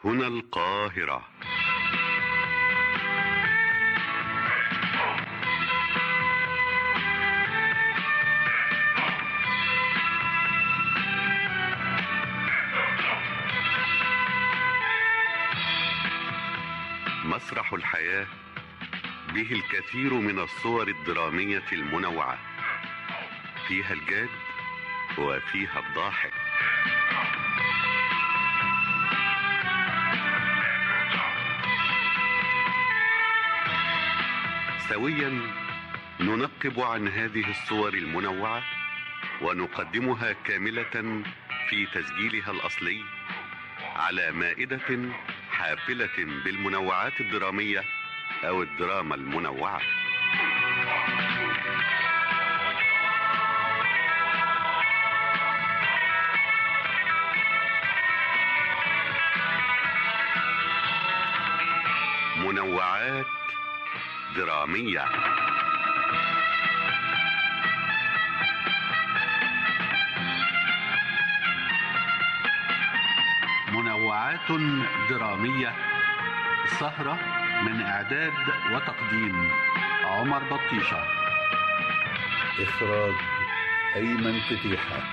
هنا القاهرة مسرح الحياة به الكثير من الصور الدرامية المنوعة فيها الجاد وفيها الضاحك سويا ننقب عن هذه الصور المنوعة ونقدمها كاملة في تسجيلها الأصلي على مائدة حافلة بالمنوعات الدرامية أو الدراما المنوعة منوعات درامية منوعات درامية سهرة من إعداد وتقديم عمر بطيشة إخراج أيمن فتيحة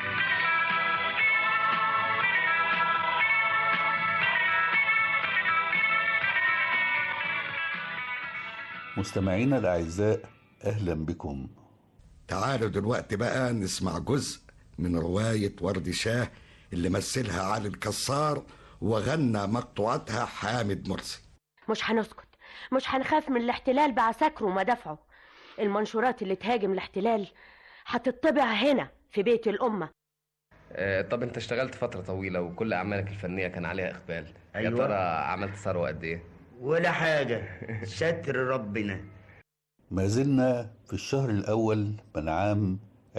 مستمعينا الأعزاء أهلا بكم تعالوا دلوقتي بقى نسمع جزء من رواية ورد شاه اللي مثلها علي الكسار وغنى مقطوعاتها حامد مرسي مش هنسكت مش هنخاف من الاحتلال بعساكره ومدافعه المنشورات اللي تهاجم الاحتلال هتطبع هنا في بيت الأمة آه، طب انت اشتغلت فترة طويلة وكل أعمالك الفنية كان عليها إقبال يا أيوة. ترى عملت ثروة قد إيه؟ ولا حاجة ستر ربنا ما زلنا في الشهر الأول من عام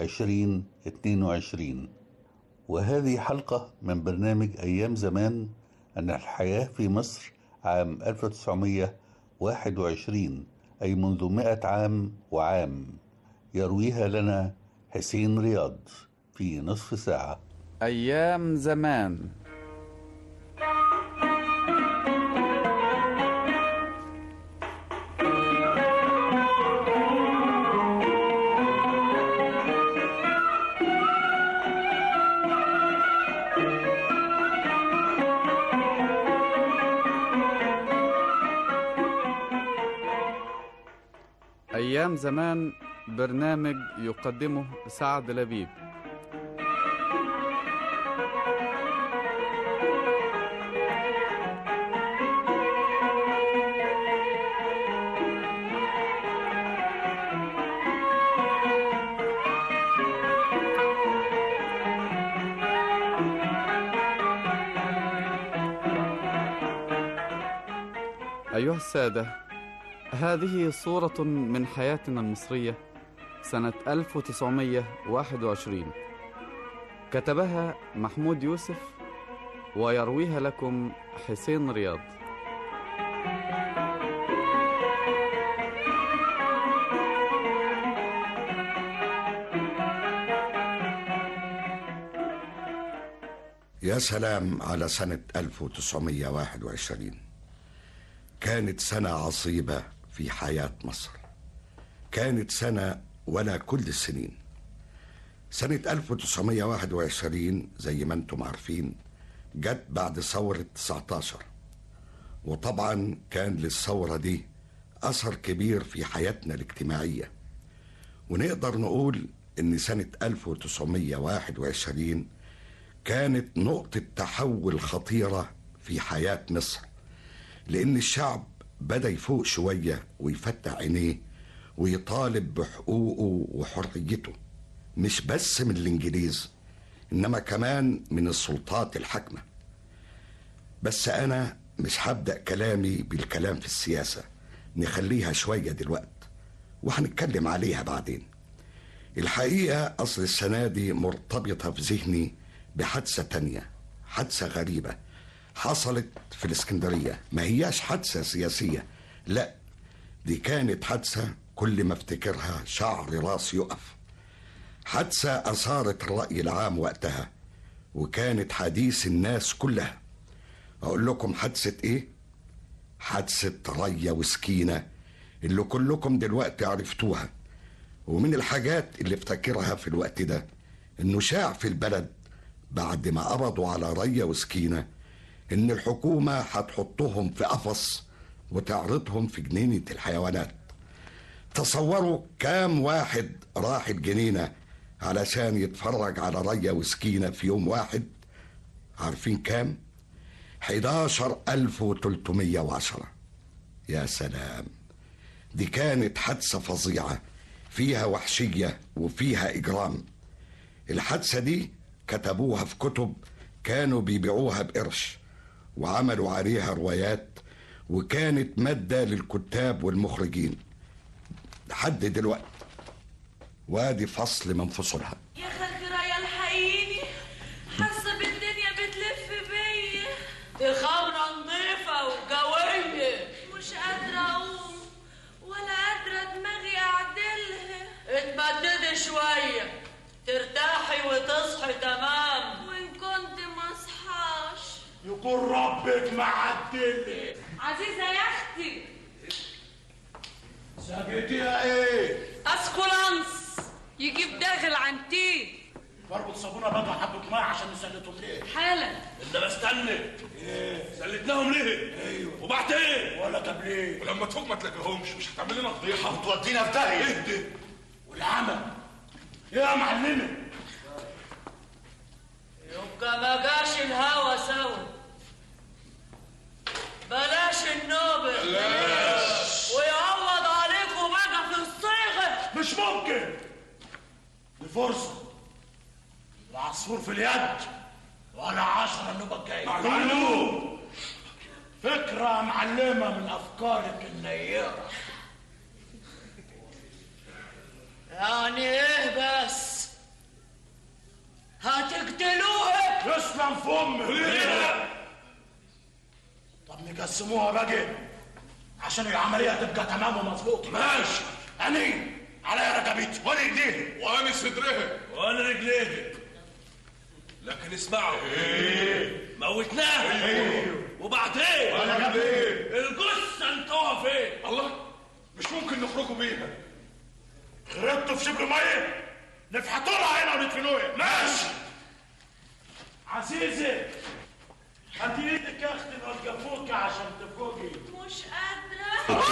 2022 وهذه حلقة من برنامج أيام زمان أن الحياة في مصر عام 1921 أي منذ مئة عام وعام يرويها لنا حسين رياض في نصف ساعة أيام زمان أيام زمان برنامج يقدمه سعد لبيب أيها السادة هذه صورة من حياتنا المصرية سنة 1921 كتبها محمود يوسف ويرويها لكم حسين رياض يا سلام على سنة 1921 كانت سنة عصيبة في حياة مصر كانت سنة ولا كل السنين سنة 1921 زي ما انتم عارفين جت بعد ثورة 19 وطبعا كان للثورة دي أثر كبير في حياتنا الاجتماعية ونقدر نقول إن سنة 1921 كانت نقطة تحول خطيرة في حياة مصر لأن الشعب بدأ يفوق شوية ويفتح عينيه ويطالب بحقوقه وحريته مش بس من الإنجليز إنما كمان من السلطات الحاكمة بس أنا مش هبدأ كلامي بالكلام في السياسة نخليها شوية دلوقت وهنتكلم عليها بعدين الحقيقة أصل السنة دي مرتبطة في ذهني بحادثة تانية حادثة غريبة حصلت في الإسكندرية ما هياش حادثة سياسية لا دي كانت حادثة كل ما افتكرها شعر راسي يقف حادثة أثارت الرأي العام وقتها وكانت حديث الناس كلها أقول لكم حادثة إيه؟ حادثة ريا وسكينة اللي كلكم دلوقتي عرفتوها ومن الحاجات اللي افتكرها في الوقت ده إنه شاع في البلد بعد ما قبضوا على ريا وسكينة إن الحكومة هتحطهم في قفص وتعرضهم في جنينة الحيوانات تصوروا كام واحد راح الجنينة علشان يتفرج على ريا وسكينة في يوم واحد عارفين كام؟ 11310 يا سلام دي كانت حادثة فظيعة فيها وحشية وفيها إجرام الحادثة دي كتبوها في كتب كانوا بيبيعوها بقرش وعملوا عليها روايات وكانت مادة للكتاب والمخرجين لحد دلوقتي وادي فصل من فصولها يا خالتي يا الحقيني حاسه بالدنيا بتلف بيا دي خمرة نظيفة وقوية مش قادره اقوم ولا قادره دماغي اعدلها اتمددي شوية ترتاحي وتصحي تمام وان كنت ما اصحاش يكون ربك معدلك عزيزه يا اختي سابتيها ايه؟ اسكولانس يجيب داخل عن تي بربط صابونه بقى حبه ميه عشان نسلتهم ليه؟ حالا انت بستنى ايه سلتناهم ليه ايوه وبعدين ولا طب ليه؟ ولما تفوق ما تلاقيهمش مش هتعمل لنا فضيحه وتودينا في داهيه اهدي والعمل ايه يا معلمه؟ يبقى ما جاش الهوا سوا بلاش النوبل بلاش. ويعوض عليكم بقى في الصيغة مش ممكن دي فرصه العصفور في اليد ولا عشرة النوبة الجاية معلوم. فكرة معلمة من أفكارك النيرة يعني ايه بس هتقتلوها يسلم فمك طب نقسموها بقى عشان العملية تبقى تمام ومظبوطة ماشي أني على رقبتي وانا ايديها وانا صدرها وانا رجليها لكن اسمعوا موتناها وبعدين ولا ايه الجثه انتوها فين الله مش ممكن نخرجوا بيها خربتوا في شبر مية نفحطوا لها هنا وندفنوها ماشي عزيزي هاتي ايدك يا اختي نوقفوك عشان تفوقي مش قادره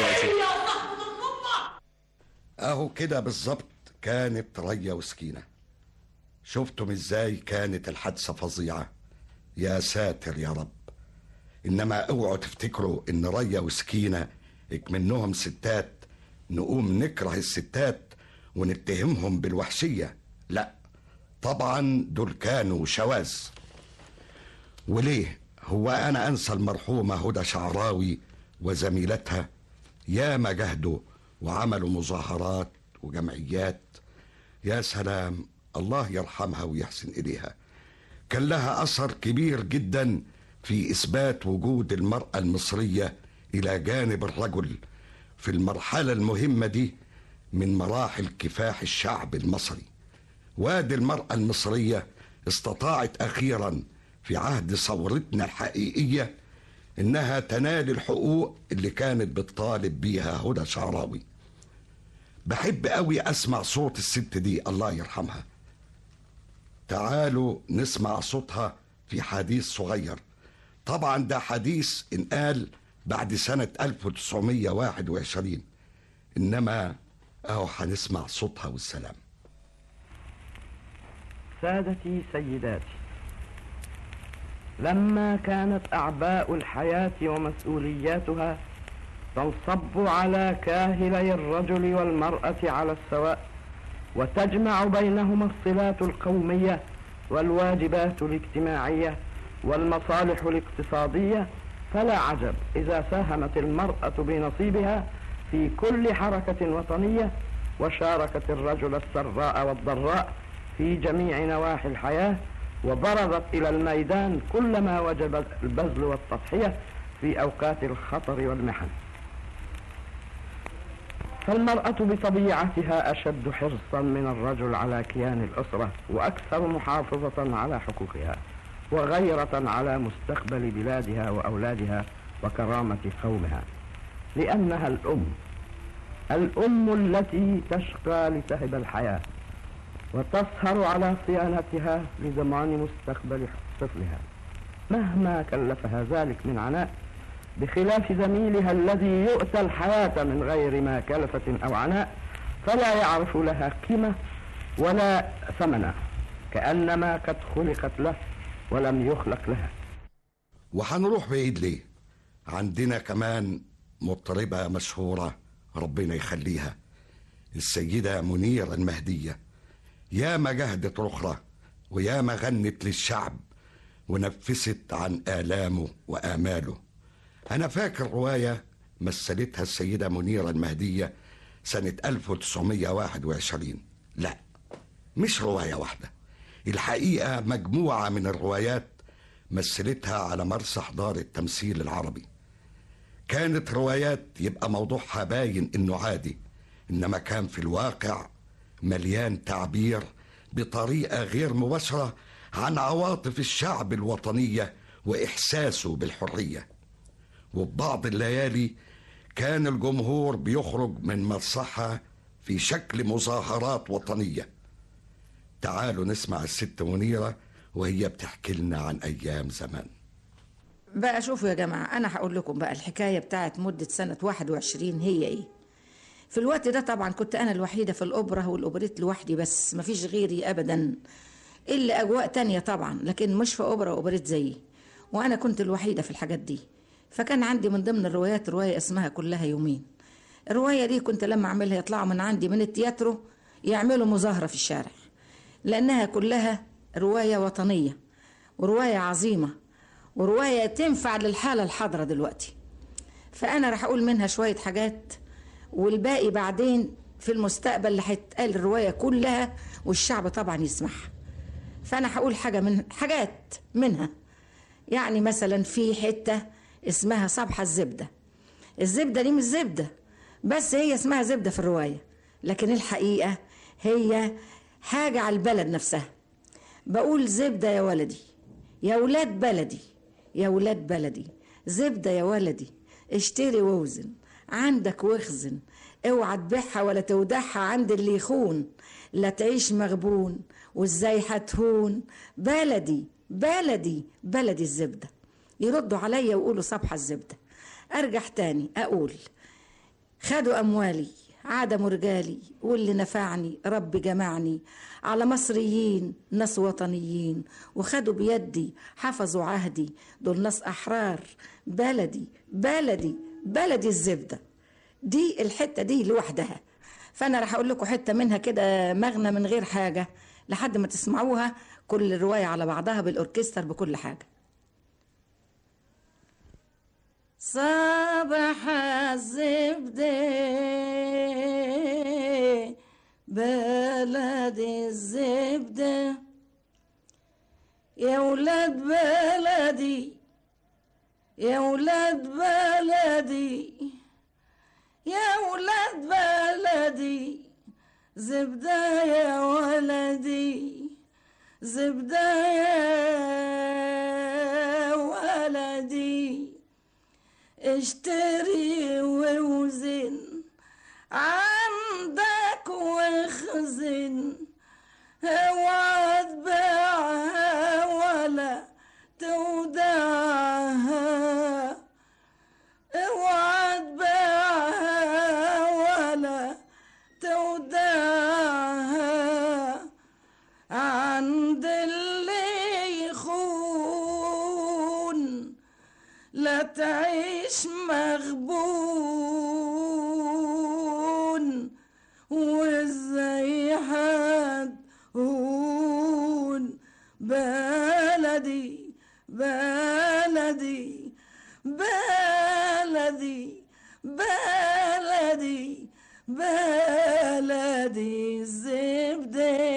اهو كده بالظبط كانت ريا وسكينة شفتم ازاي كانت الحادثة فظيعة يا ساتر يا رب انما اوعوا تفتكروا ان ريا وسكينة اكمنهم ستات نقوم نكره الستات ونتهمهم بالوحشية لا طبعا دول كانوا شواذ وليه هو انا انسى المرحومة هدى شعراوي وزميلتها ياما جهدوا وعملوا مظاهرات وجمعيات يا سلام الله يرحمها ويحسن اليها كان لها اثر كبير جدا في اثبات وجود المراه المصريه الى جانب الرجل في المرحله المهمه دي من مراحل كفاح الشعب المصري وادي المراه المصريه استطاعت اخيرا في عهد ثورتنا الحقيقيه انها تنال الحقوق اللي كانت بتطالب بيها هدى شعراوي بحب قوي اسمع صوت الست دي الله يرحمها تعالوا نسمع صوتها في حديث صغير طبعا ده حديث انقال بعد سنة 1921 إنما أهو هنسمع صوتها والسلام سادتي سيداتي لما كانت أعباء الحياة ومسؤولياتها تنصب على كاهلي الرجل والمرأة على السواء وتجمع بينهما الصلات القومية والواجبات الاجتماعية والمصالح الاقتصادية فلا عجب إذا ساهمت المرأة بنصيبها في كل حركة وطنية وشاركت الرجل السراء والضراء في جميع نواحي الحياة وبرزت إلى الميدان كلما وجب البذل والتضحية في أوقات الخطر والمحن فالمرأة بطبيعتها أشد حرصا من الرجل على كيان الأسرة وأكثر محافظة على حقوقها وغيرة على مستقبل بلادها وأولادها وكرامة قومها لأنها الأم الأم التي تشقى لتهب الحياة وتسهر على صيانتها لضمان مستقبل طفلها مهما كلفها ذلك من عناء بخلاف زميلها الذي يؤتى الحياة من غير ما كلفة أو عناء فلا يعرف لها قيمة ولا ثمنا كأنما قد خلقت له ولم يخلق لها وهنروح بعيد ليه عندنا كمان مطربة مشهورة ربنا يخليها السيدة منيرة المهدية ياما جهدت رخرة وياما غنت للشعب ونفست عن آلامه وآماله أنا فاكر رواية مثلتها السيدة منيرة المهدية سنة 1921 لا مش رواية واحدة الحقيقة مجموعة من الروايات مثلتها على مرسح دار التمثيل العربي كانت روايات يبقى موضوعها باين انه عادي انما كان في الواقع مليان تعبير بطريقة غير مباشرة عن عواطف الشعب الوطنية وإحساسه بالحرية وبعض الليالي كان الجمهور بيخرج من مسرحها في شكل مظاهرات وطنية تعالوا نسمع الست منيرة وهي بتحكي لنا عن أيام زمان بقى شوفوا يا جماعة أنا هقول لكم بقى الحكاية بتاعت مدة سنة 21 هي إيه في الوقت ده طبعا كنت أنا الوحيدة في الأوبرا والأوبريت لوحدي بس مفيش غيري أبدا إلا أجواء تانية طبعا لكن مش في أوبرا وأوبريت زيي وأنا كنت الوحيدة في الحاجات دي فكان عندي من ضمن الروايات رواية اسمها كلها يومين الرواية دي كنت لما أعملها يطلعوا من عندي من التياترو يعملوا مظاهرة في الشارع لأنها كلها رواية وطنية ورواية عظيمة ورواية تنفع للحالة الحاضرة دلوقتي فأنا راح أقول منها شوية حاجات والباقي بعدين في المستقبل اللي هيتقال الرواية كلها والشعب طبعا يسمعها فأنا هقول حاجة من حاجات منها يعني مثلا في حتة اسمها صبحة الزبدة الزبدة دي مش زبدة بس هي اسمها زبدة في الرواية لكن الحقيقة هي حاجة على البلد نفسها بقول زبدة يا ولدي يا ولاد بلدي يا ولاد بلدي زبدة يا ولدي اشتري ووزن عندك واخزن اوعى تبيعها ولا تودعها عند اللي يخون لا تعيش مغبون وازاي هتهون بلدي بلدي بلدي الزبدة يردوا عليا ويقولوا صبحة الزبدة ارجع تاني اقول خدوا اموالي عدموا رجالي واللي نفعني رب جمعني على مصريين ناس وطنيين وخدوا بيدي حفظوا عهدي دول ناس أحرار بلدي بلدي بلدي الزبدة دي الحتة دي لوحدها فأنا راح أقول لكم حتة منها كده مغنى من غير حاجة لحد ما تسمعوها كل الرواية على بعضها بالأوركستر بكل حاجة صباح الزبدة بلد الزبدة يا ولاد بلدي يا ولاد بلدي يا ولاد بلدي زبدة يا ولدي زبدة يا ولدي اشتري ووزن عندك واخزن اوعى تبيعها ولا تودعها اوعى تبيعها ولا تودعها عند اللي يخون لا تعيش مغبون وازاي هتهون بلدي بلدي بلدي بلدي بلدي الزبدة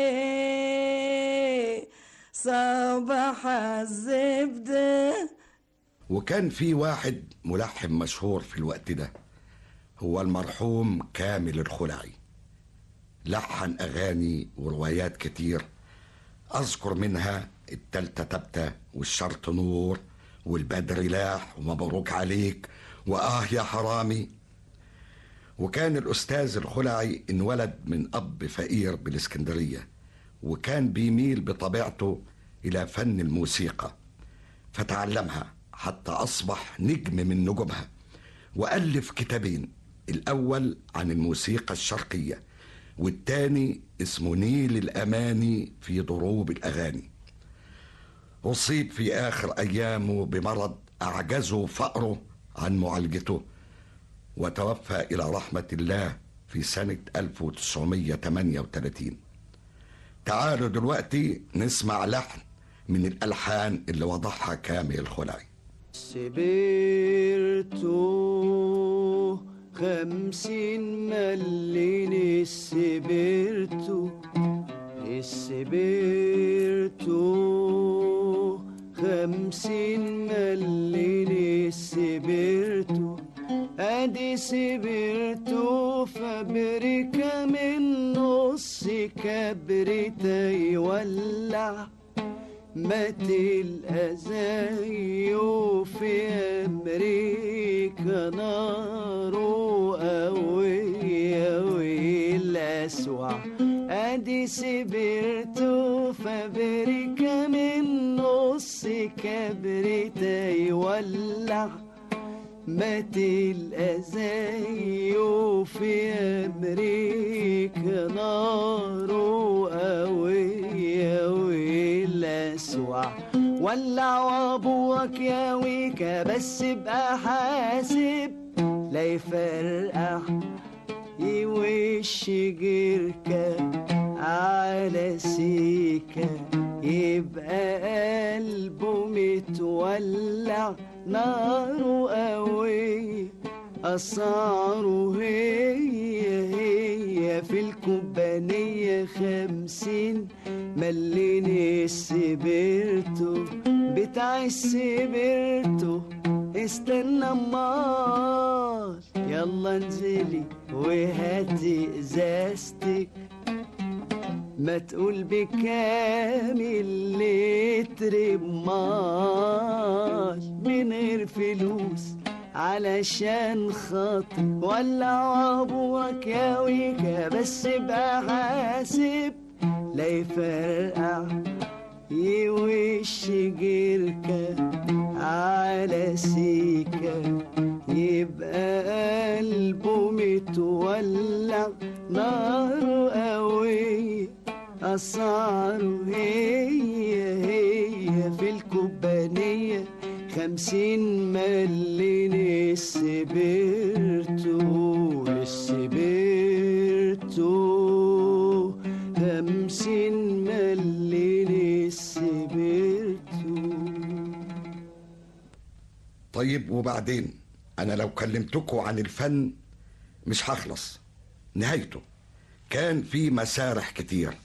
صباح الزبده وكان في واحد ملحن مشهور في الوقت ده هو المرحوم كامل الخلعي لحن أغاني وروايات كتير أذكر منها التالتة تبتة والشرط نور والبدر لاح ومبروك عليك وآه يا حرامي وكان الأستاذ الخلعي انولد من أب فقير بالإسكندرية وكان بيميل بطبيعته إلى فن الموسيقى فتعلمها حتى أصبح نجم من نجومها وألف كتابين الأول عن الموسيقى الشرقية والتاني اسمه نيل الأماني في ضروب الأغاني أصيب في آخر أيامه بمرض أعجزه فقره عن معالجته وتوفى إلى رحمة الله في سنة 1938 تعالوا دلوقتي نسمع لحن من الألحان اللي وضعها كامل الخلعي سبرتو خمسين ملين السبرتو السبرتو خمسين ملين السبرتو ادي سبرتو فابريكا من نص كبريتا يولع مات الأزايو في أمريكا نارو قوية والأسوع أدي سبرتو فابريكا من نص كبريتا يولع مات الأزايو في أمريكا نارو قوية والأسوع ولع وابوك يا ويكا بس ابقى حاسب لا يفرقع يوش جركة على سيكة يبقى قلبه متولع ناره قوية أسعاره هي هي في الكوبانية خمسين ملين السبرتو بتاع السبرتو استنى امال يلا انزلي وهاتي ازازتك ما تقول بكام اللتر بمال من غير فلوس علشان خاطر ولع ابوك يا ويكا بس بقى حاسب لا يفرقع يوش جركة على سيكة يبقى قلبه متولع نار قوية أسعاره هي هي في الكوبانية خمسين ملين السبرتو السبرتو خمسين ملين السبرتو طيب وبعدين أنا لو كلمتكم عن الفن مش هخلص نهايته كان في مسارح كتير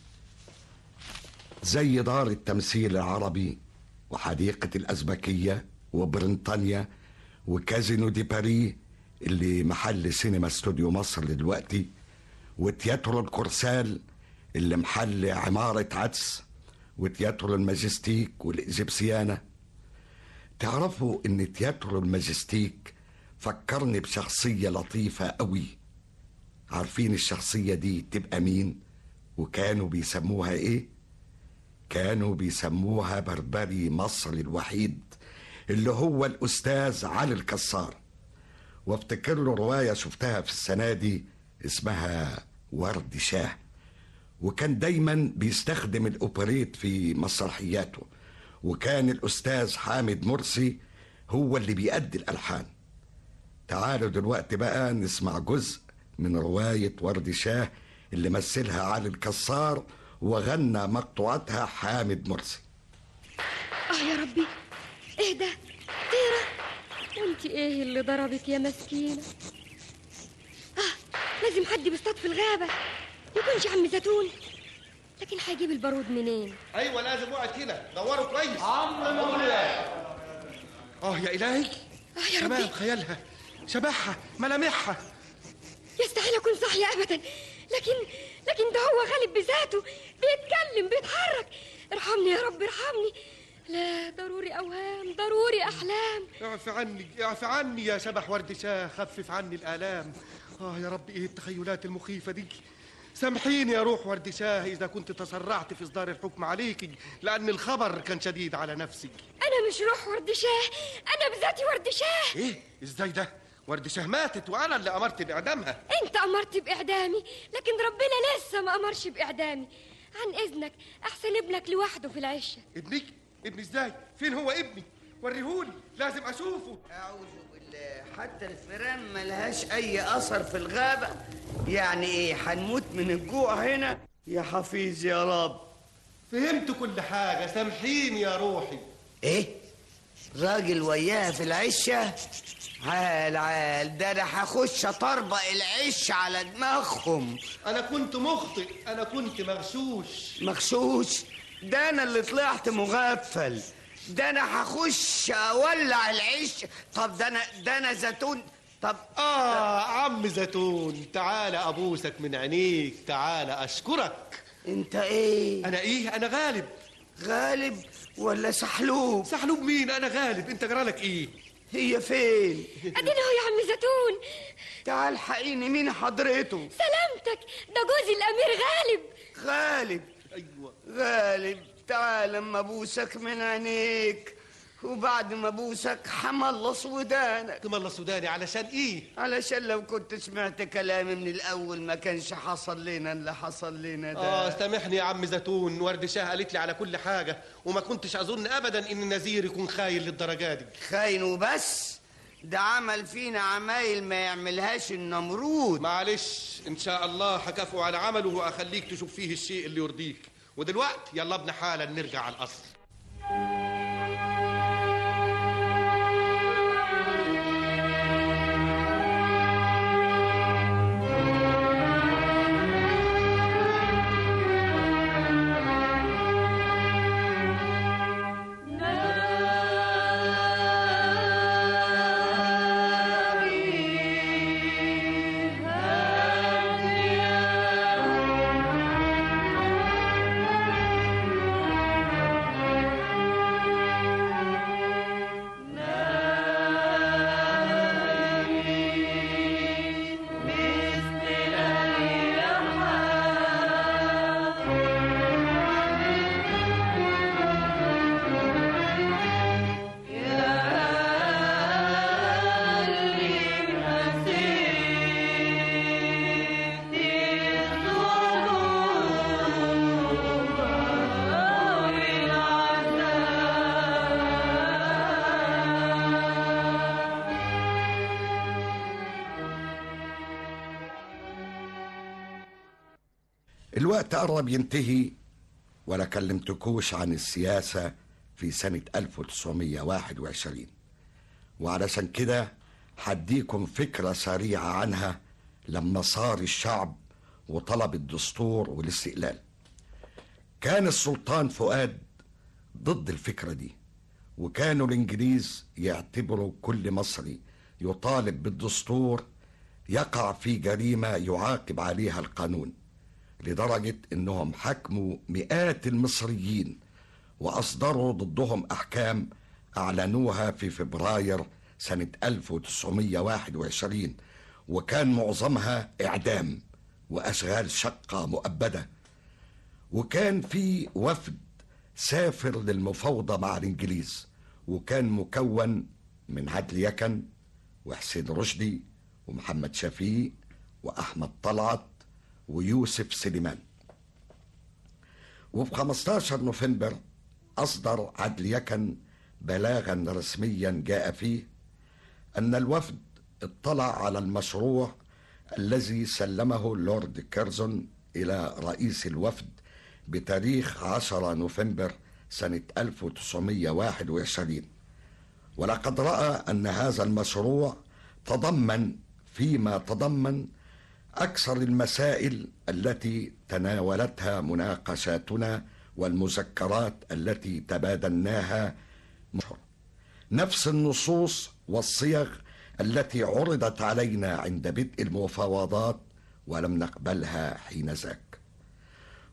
زي دار التمثيل العربي وحديقة الأزبكية وبريطانيا وكازينو دي باري اللي محل سينما استوديو مصر دلوقتي وتياترو الكورسال اللي محل عمارة عدس وتياترو الماجستيك والإزبسيانة تعرفوا إن تياترو الماجستيك فكرني بشخصية لطيفة قوي عارفين الشخصية دي تبقى مين وكانوا بيسموها ايه كانوا بيسموها بربري مصر الوحيد اللي هو الأستاذ علي الكسار وافتكر له رواية شفتها في السنة دي اسمها ورد شاه وكان دايما بيستخدم الأوبريت في مسرحياته وكان الأستاذ حامد مرسي هو اللي بيأدي الألحان تعالوا دلوقتي بقى نسمع جزء من رواية ورد شاه اللي مثلها علي الكسار وغنى مقطوعاتها حامد مرسي اه يا ربي ايه ده طيرة وانت ايه اللي ضربك يا مسكينة اه لازم حد بيصطاد في الغابة يكونش عم زيتون لكن هيجيب البارود منين ايوه لازم اقعد كده دوروا كويس عم مولاي. اه يا الهي اه يا شباب ربي خيالها شبحها ملامحها يستحيل اكون صاحية ابدا لكن لكن ده هو غالب بذاته بيتكلم بيتحرك ارحمني يا رب ارحمني لا ضروري اوهام ضروري احلام اعف عني اعف عني يا شبح ورد شاه خفف عني الآلام آه يا رب إيه التخيلات المخيفة دي سامحيني يا روح ورد شاه إذا كنت تسرعت في إصدار الحكم عليك لأن الخبر كان شديد على نفسك انا مش روح ورد شاه انا بذاتي ورد شاه إيه إزاي ده ورد شاه ماتت وأنا اللي أمرت بإعدامها انت امرت باعدامي لكن ربنا لسه ما امرش باعدامي عن اذنك احسن ابنك لوحده في العشه ابنك ابني إزاي فين هو ابني وريهولي لازم أشوفه أعوذ بالله حتى الفيران ملهاش أي أثر في الغابة يعني إيه هنموت من الجوع هنا يا حفيظ يا رب فهمت كل حاجة سامحيني يا روحي إيه راجل وياها في العشة عال عال ده أنا هخش أطربق العش على دماغهم أنا كنت مخطئ أنا كنت مغشوش مغشوش ده أنا اللي طلعت مغفل ده أنا هخش أولع العش طب ده أنا ده أنا زيتون طب آه عم زيتون تعال أبوسك من عينيك تعال أشكرك أنت إيه؟ أنا إيه؟ أنا غالب غالب ولا سحلوب؟ سحلوب مين؟ أنا غالب أنت جرالك إيه؟ هي فين؟ ادينا هو يا عم زيتون تعال حقيني مين حضرته؟ سلامتك ده جوزي الامير غالب غالب أيوة غالب تعال اما ابوسك من عينيك وبعد ما ابوسك حملص ودانك تملص وداني علشان ايه علشان لو كنت سمعت كلامي من الاول ما كانش حصل لنا اللي حصل لنا ده اه سامحني يا عم زيتون ورد شاه قالت لي على كل حاجه وما كنتش اظن ابدا ان النذير يكون خاين للدرجه دي خاين وبس ده عمل فينا عمايل ما يعملهاش النمرود معلش ان شاء الله هكافئه على عمله واخليك تشوف فيه الشيء اللي يرضيك ودلوقتي يلا ابن حالا نرجع على الاصل الوقت قرب ينتهي ولا كلمتكوش عن السياسة في سنة 1921 وعلشان كده هديكم فكرة سريعة عنها لما صار الشعب وطلب الدستور والاستقلال كان السلطان فؤاد ضد الفكرة دي وكانوا الإنجليز يعتبروا كل مصري يطالب بالدستور يقع في جريمة يعاقب عليها القانون لدرجة انهم حكموا مئات المصريين واصدروا ضدهم احكام اعلنوها في فبراير سنة 1921 وكان معظمها اعدام واشغال شقة مؤبدة وكان في وفد سافر للمفاوضة مع الانجليز وكان مكون من عدل يكن وحسين رشدي ومحمد شفيق واحمد طلعت ويوسف سليمان وفي 15 نوفمبر أصدر عدل يكن بلاغا رسميا جاء فيه أن الوفد اطلع على المشروع الذي سلمه لورد كيرزون إلى رئيس الوفد بتاريخ 10 نوفمبر سنة 1921 ولقد رأى أن هذا المشروع تضمن فيما تضمن أكثر المسائل التي تناولتها مناقشاتنا والمذكرات التي تبادلناها نفس النصوص والصيغ التي عرضت علينا عند بدء المفاوضات ولم نقبلها حين ذاك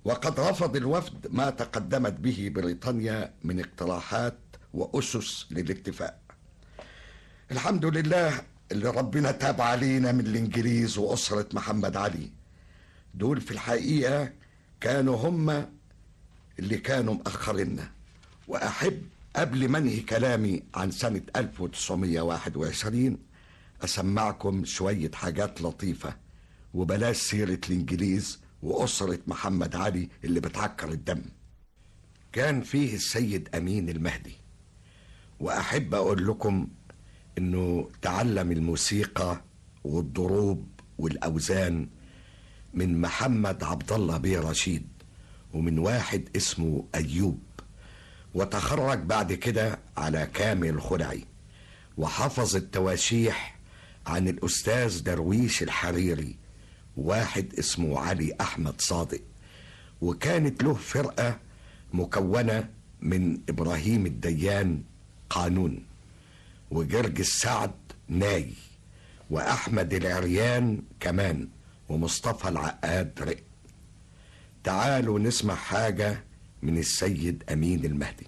وقد رفض الوفد ما تقدمت به بريطانيا من اقتراحات وأسس للاتفاق الحمد لله اللي ربنا تاب علينا من الإنجليز وأسرة محمد علي دول في الحقيقة كانوا هم اللي كانوا مأخريننا وأحب قبل ما انهي كلامي عن سنة 1921 أسمعكم شوية حاجات لطيفة وبلاش سيرة الإنجليز وأسرة محمد علي اللي بتعكر الدم كان فيه السيد أمين المهدي وأحب أقول لكم إنه تعلم الموسيقى والضروب والأوزان من محمد عبد الله بيه رشيد ومن واحد اسمه أيوب وتخرج بعد كده على كامل الخلعي وحفظ التواشيح عن الأستاذ درويش الحريري واحد اسمه علي أحمد صادق وكانت له فرقة مكونة من إبراهيم الديان قانون وجرجس سعد ناي وأحمد العريان كمان ومصطفى العقاد رق تعالوا نسمع حاجة من السيد أمين المهدي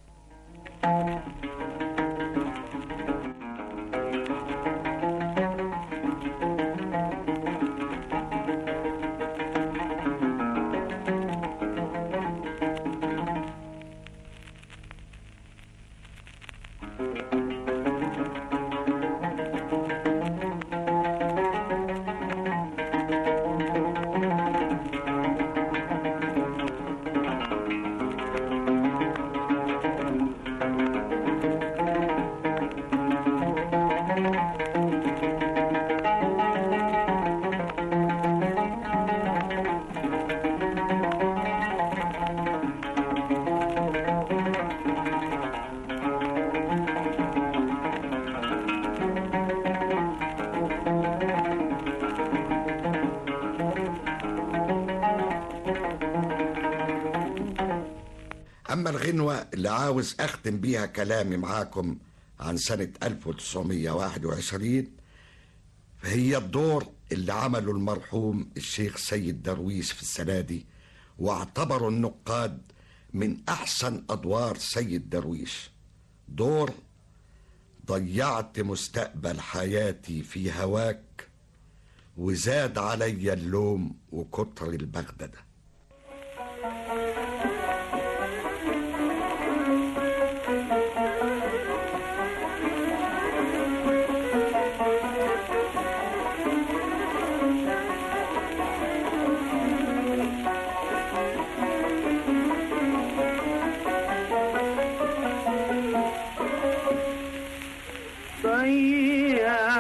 أما الغنوة اللي عاوز أختم بيها كلامي معاكم عن سنة 1921 فهي الدور اللي عمله المرحوم الشيخ سيد درويش في السنة دي واعتبروا النقاد من أحسن أدوار سيد درويش دور ضيعت مستقبل حياتي في هواك وزاد علي اللوم وكتر البغدده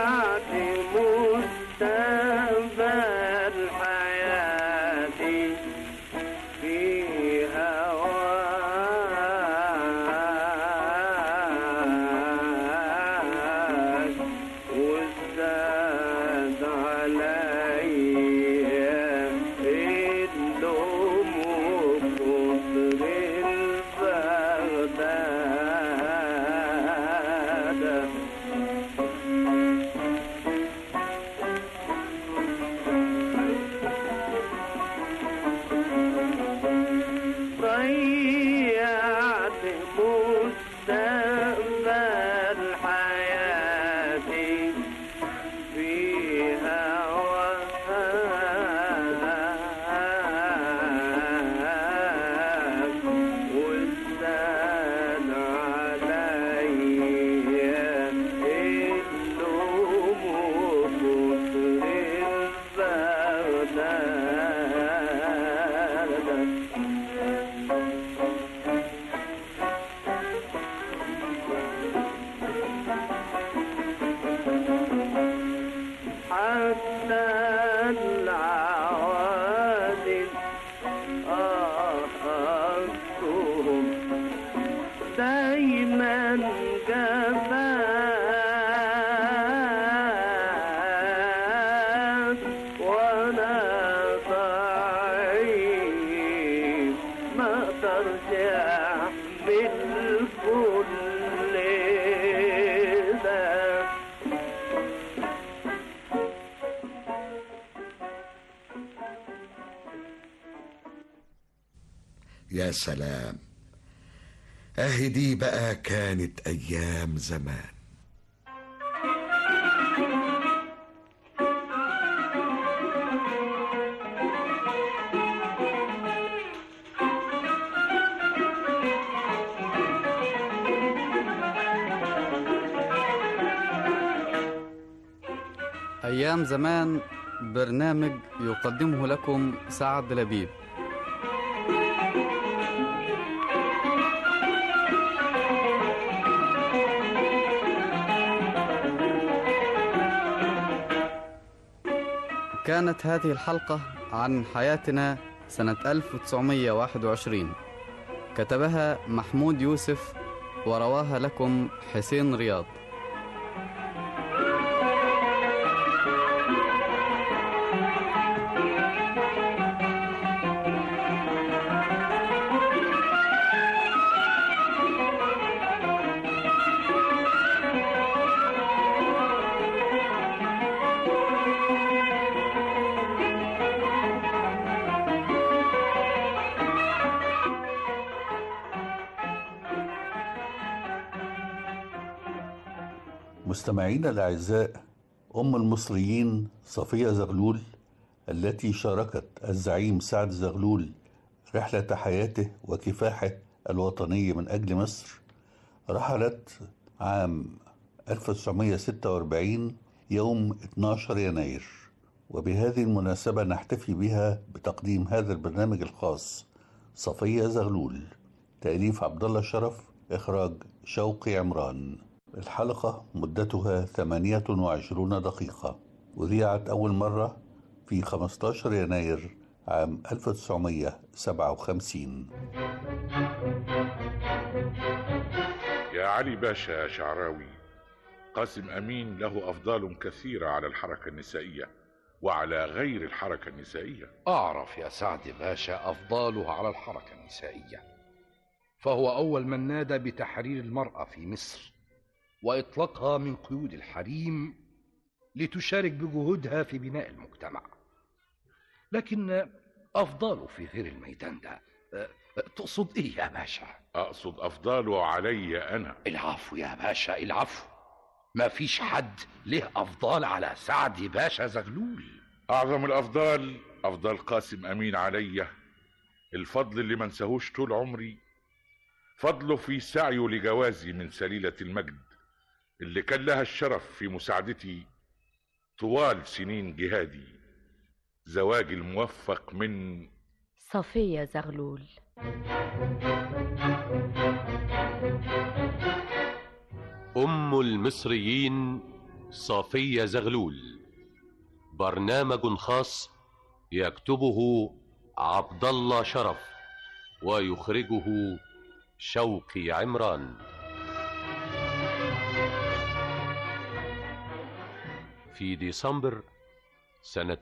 ضيعت مستقبل حياتي يا سلام اهي دي بقى كانت ايام زمان أيام زمان برنامج يقدمه لكم سعد لبيب كانت هذه الحلقة عن حياتنا سنة 1921 كتبها محمود يوسف ورواها لكم حسين رياض مستمعينا الأعزاء أم المصريين صفية زغلول التي شاركت الزعيم سعد زغلول رحلة حياته وكفاحه الوطني من أجل مصر رحلت عام 1946 يوم 12 يناير وبهذه المناسبة نحتفي بها بتقديم هذا البرنامج الخاص صفية زغلول تأليف عبد الله شرف إخراج شوقي عمران الحلقة مدتها 28 دقيقة وذيعت أول مرة في 15 يناير عام 1957 يا علي باشا يا شعراوي قاسم أمين له أفضال كثيرة على الحركة النسائية وعلى غير الحركة النسائية أعرف يا سعد باشا أفضاله على الحركة النسائية فهو أول من نادى بتحرير المرأة في مصر وإطلاقها من قيود الحريم لتشارك بجهودها في بناء المجتمع لكن أفضاله في غير الميدان ده أه، تقصد إيه يا باشا؟ أقصد أفضاله علي أنا العفو يا باشا العفو ما فيش حد له أفضال على سعد باشا زغلول أعظم الأفضال أفضل قاسم أمين علي الفضل اللي ما انساهوش طول عمري فضله في سعيه لجوازي من سليلة المجد اللي كان لها الشرف في مساعدتي طوال سنين جهادي زواجي الموفق من صفية زغلول أم المصريين صافية زغلول برنامج خاص يكتبه عبد الله شرف ويخرجه شوقي عمران في ديسمبر سنة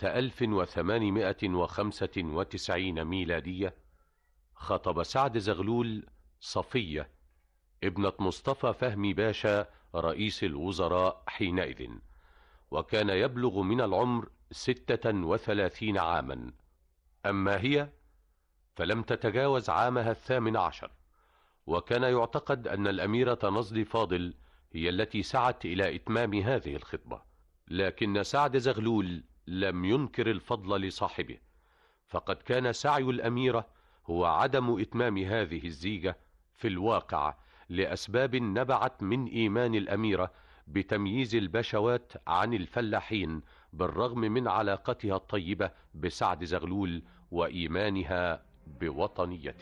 1895 ميلادية خطب سعد زغلول صفية ابنة مصطفى فهمي باشا رئيس الوزراء حينئذ وكان يبلغ من العمر ستة وثلاثين عاما أما هي فلم تتجاوز عامها الثامن عشر وكان يعتقد أن الأميرة نصدي فاضل هي التي سعت إلى إتمام هذه الخطبة لكن سعد زغلول لم ينكر الفضل لصاحبه فقد كان سعي الأميرة هو عدم إتمام هذه الزيجة في الواقع لأسباب نبعت من إيمان الأميرة بتمييز البشوات عن الفلاحين بالرغم من علاقتها الطيبة بسعد زغلول وإيمانها بوطنيته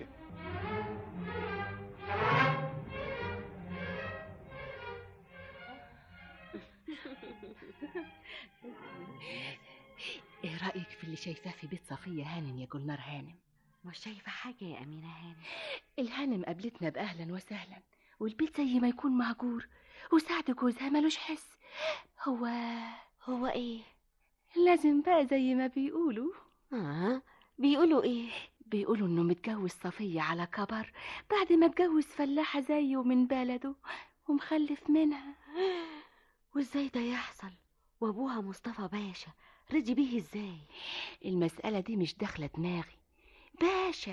ايه رأيك في اللي شايفاه في بيت صفية هانم يا جولنار هانم مش شايفة حاجة يا أمينة هانم الهانم قابلتنا بأهلا وسهلا والبيت زي ما يكون مهجور وسعد جوزها ملوش حس هو هو ايه لازم بقى زي ما بيقولوا اه بيقولوا ايه بيقولوا انه متجوز صفية على كبر بعد ما اتجوز فلاحة زيه من بلده ومخلف منها وازاي ده يحصل وابوها مصطفى باشا رضي بيه ازاي المسألة دي مش داخلة دماغي باشا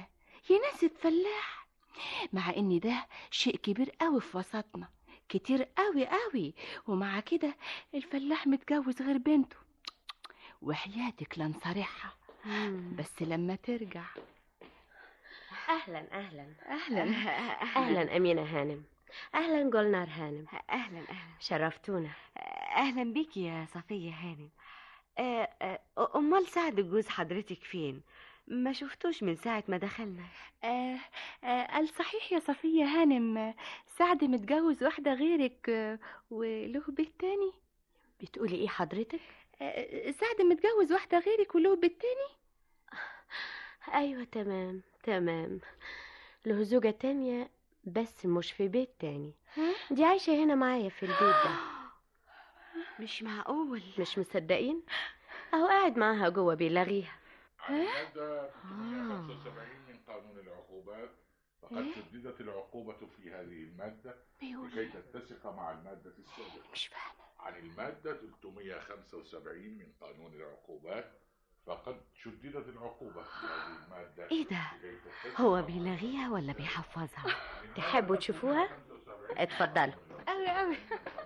يناسب فلاح مع ان ده شيء كبير قوي في وسطنا كتير قوي قوي ومع كده الفلاح متجوز غير بنته وحياتك لنصارحها بس لما ترجع اهلا اهلا اهلا اهلا امينه هانم اهلا جولنار هانم اهلا اهلا شرفتونا اهلا بيك يا صفيه هانم آه، آه، امال سعد جوز حضرتك فين ما شفتوش من ساعه ما دخلنا آه آه قال صحيح يا صفية هانم آه، سعد متجوز واحدة غيرك آه، وله بيت تاني بتقولي ايه حضرتك آه، سعد متجوز واحدة غيرك وله بيت تاني ايوه تمام تمام له زوجة تانية بس مش في بيت تاني دي عايشة هنا معايا في البيت ده مش معقول مش مصدقين اهو قاعد معاها جوه بيلغيها المادة 375 من قانون العقوبات فقد شددت العقوبة في هذه المادة لكي تتسق مع المادة السابقة مش فاهمة عن المادة 375 من قانون العقوبات فقد شددت العقوبة في هذه المادة ايه ده لكي تتسق هو بيلغيها ولا بيحفظها تحبوا تشوفوها اتفضلوا قوي قوي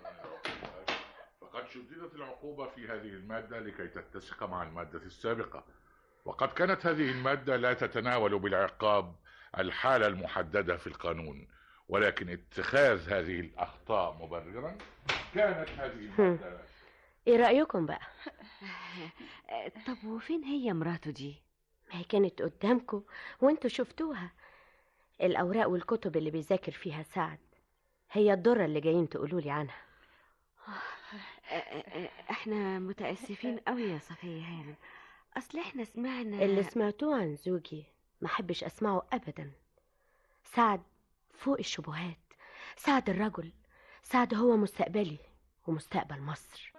فقد شددت العقوبة في هذه المادة لكي تتسق مع المادة السابقة وقد كانت هذه المادة لا تتناول بالعقاب الحالة المحددة في القانون ولكن اتخاذ هذه الأخطاء مبررا كانت هذه المادة ايه رأيكم بقى آه، طب وفين هي مراته دي ما هي كانت قدامكم وانتوا شفتوها الأوراق والكتب اللي بيذاكر فيها سعد هي الدرة اللي جايين تقولوا لي عنها آه، آه، آه، احنا متاسفين قوي يا صفيه هانم اصل احنا سمعنا اللي سمعتوه عن زوجي ما حبش أسمعه أبدا سعد فوق الشبهات سعد الرجل سعد هو مستقبلي ومستقبل مصر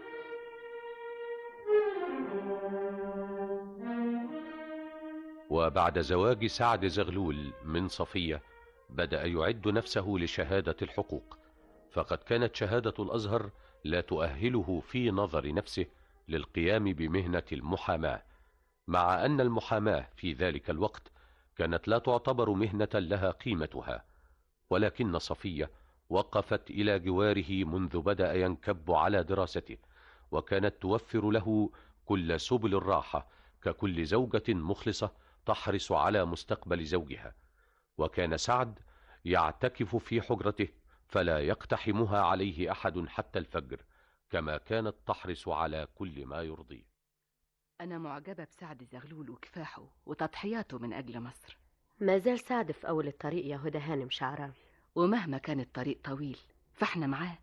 وبعد زواج سعد زغلول من صفية بدأ يعد نفسه لشهادة الحقوق فقد كانت شهادة الأزهر لا تؤهله في نظر نفسه للقيام بمهنة المحاماة مع أن المحاماة في ذلك الوقت كانت لا تعتبر مهنة لها قيمتها ولكن صفية وقفت إلى جواره منذ بدأ ينكب على دراسته وكانت توفر له كل سبل الراحة ككل زوجة مخلصة تحرص على مستقبل زوجها وكان سعد يعتكف في حجرته فلا يقتحمها عليه أحد حتى الفجر كما كانت تحرص على كل ما يرضيه أنا معجبة بسعد زغلول وكفاحه وتضحياته من أجل مصر ما زال سعد في أول الطريق يا هدى هانم شعراوي ومهما كان الطريق طويل فاحنا معاه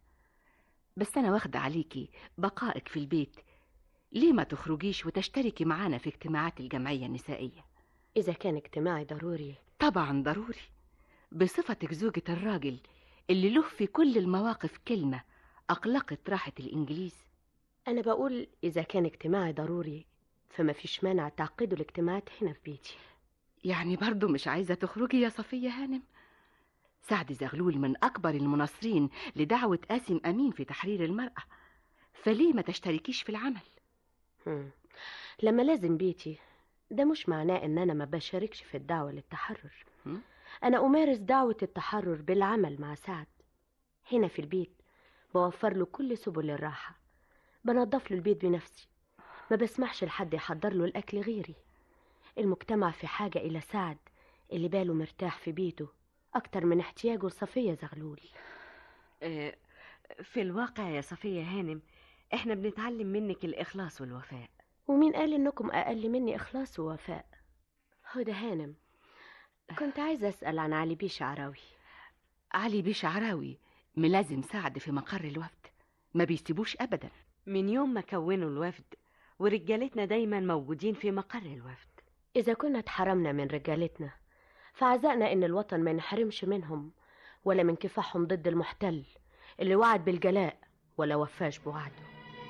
بس أنا واخدة عليكي بقائك في البيت ليه ما تخرجيش وتشتركي معانا في اجتماعات الجمعية النسائية إذا كان اجتماعي ضروري طبعا ضروري بصفتك زوجة الراجل اللي له في كل المواقف كلمة أقلقت راحة الإنجليز أنا بقول إذا كان اجتماعي ضروري فما فيش مانع تعقدوا الاجتماعات هنا في بيتي يعني برضو مش عايزة تخرجي يا صفية هانم سعد زغلول من أكبر المناصرين لدعوة قاسم أمين في تحرير المرأة فليه ما تشتركيش في العمل هم. لما لازم بيتي ده مش معناه ان انا ما بشاركش في الدعوة للتحرر هم؟ انا امارس دعوة التحرر بالعمل مع سعد هنا في البيت بوفر له كل سبل الراحة بنظف له البيت بنفسي ما بسمحش لحد يحضر له الاكل غيري المجتمع في حاجة الى سعد اللي باله مرتاح في بيته اكتر من احتياجه لصفية زغلول آه، في الواقع يا صفيه هانم احنا بنتعلم منك الاخلاص والوفاء ومين قال انكم اقل مني اخلاص ووفاء هدى هانم كنت عايزة اسأل عن علي بيه شعراوي علي بيه شعراوي ملازم سعد في مقر الوفد ما بيسيبوش أبدا من يوم ما كونوا الوفد ورجالتنا دايما موجودين في مقر الوفد إذا كنا اتحرمنا من رجالتنا فعزقنا إن الوطن ما ينحرمش منهم ولا من كفاحهم ضد المحتل اللي وعد بالجلاء ولا وفاش بوعده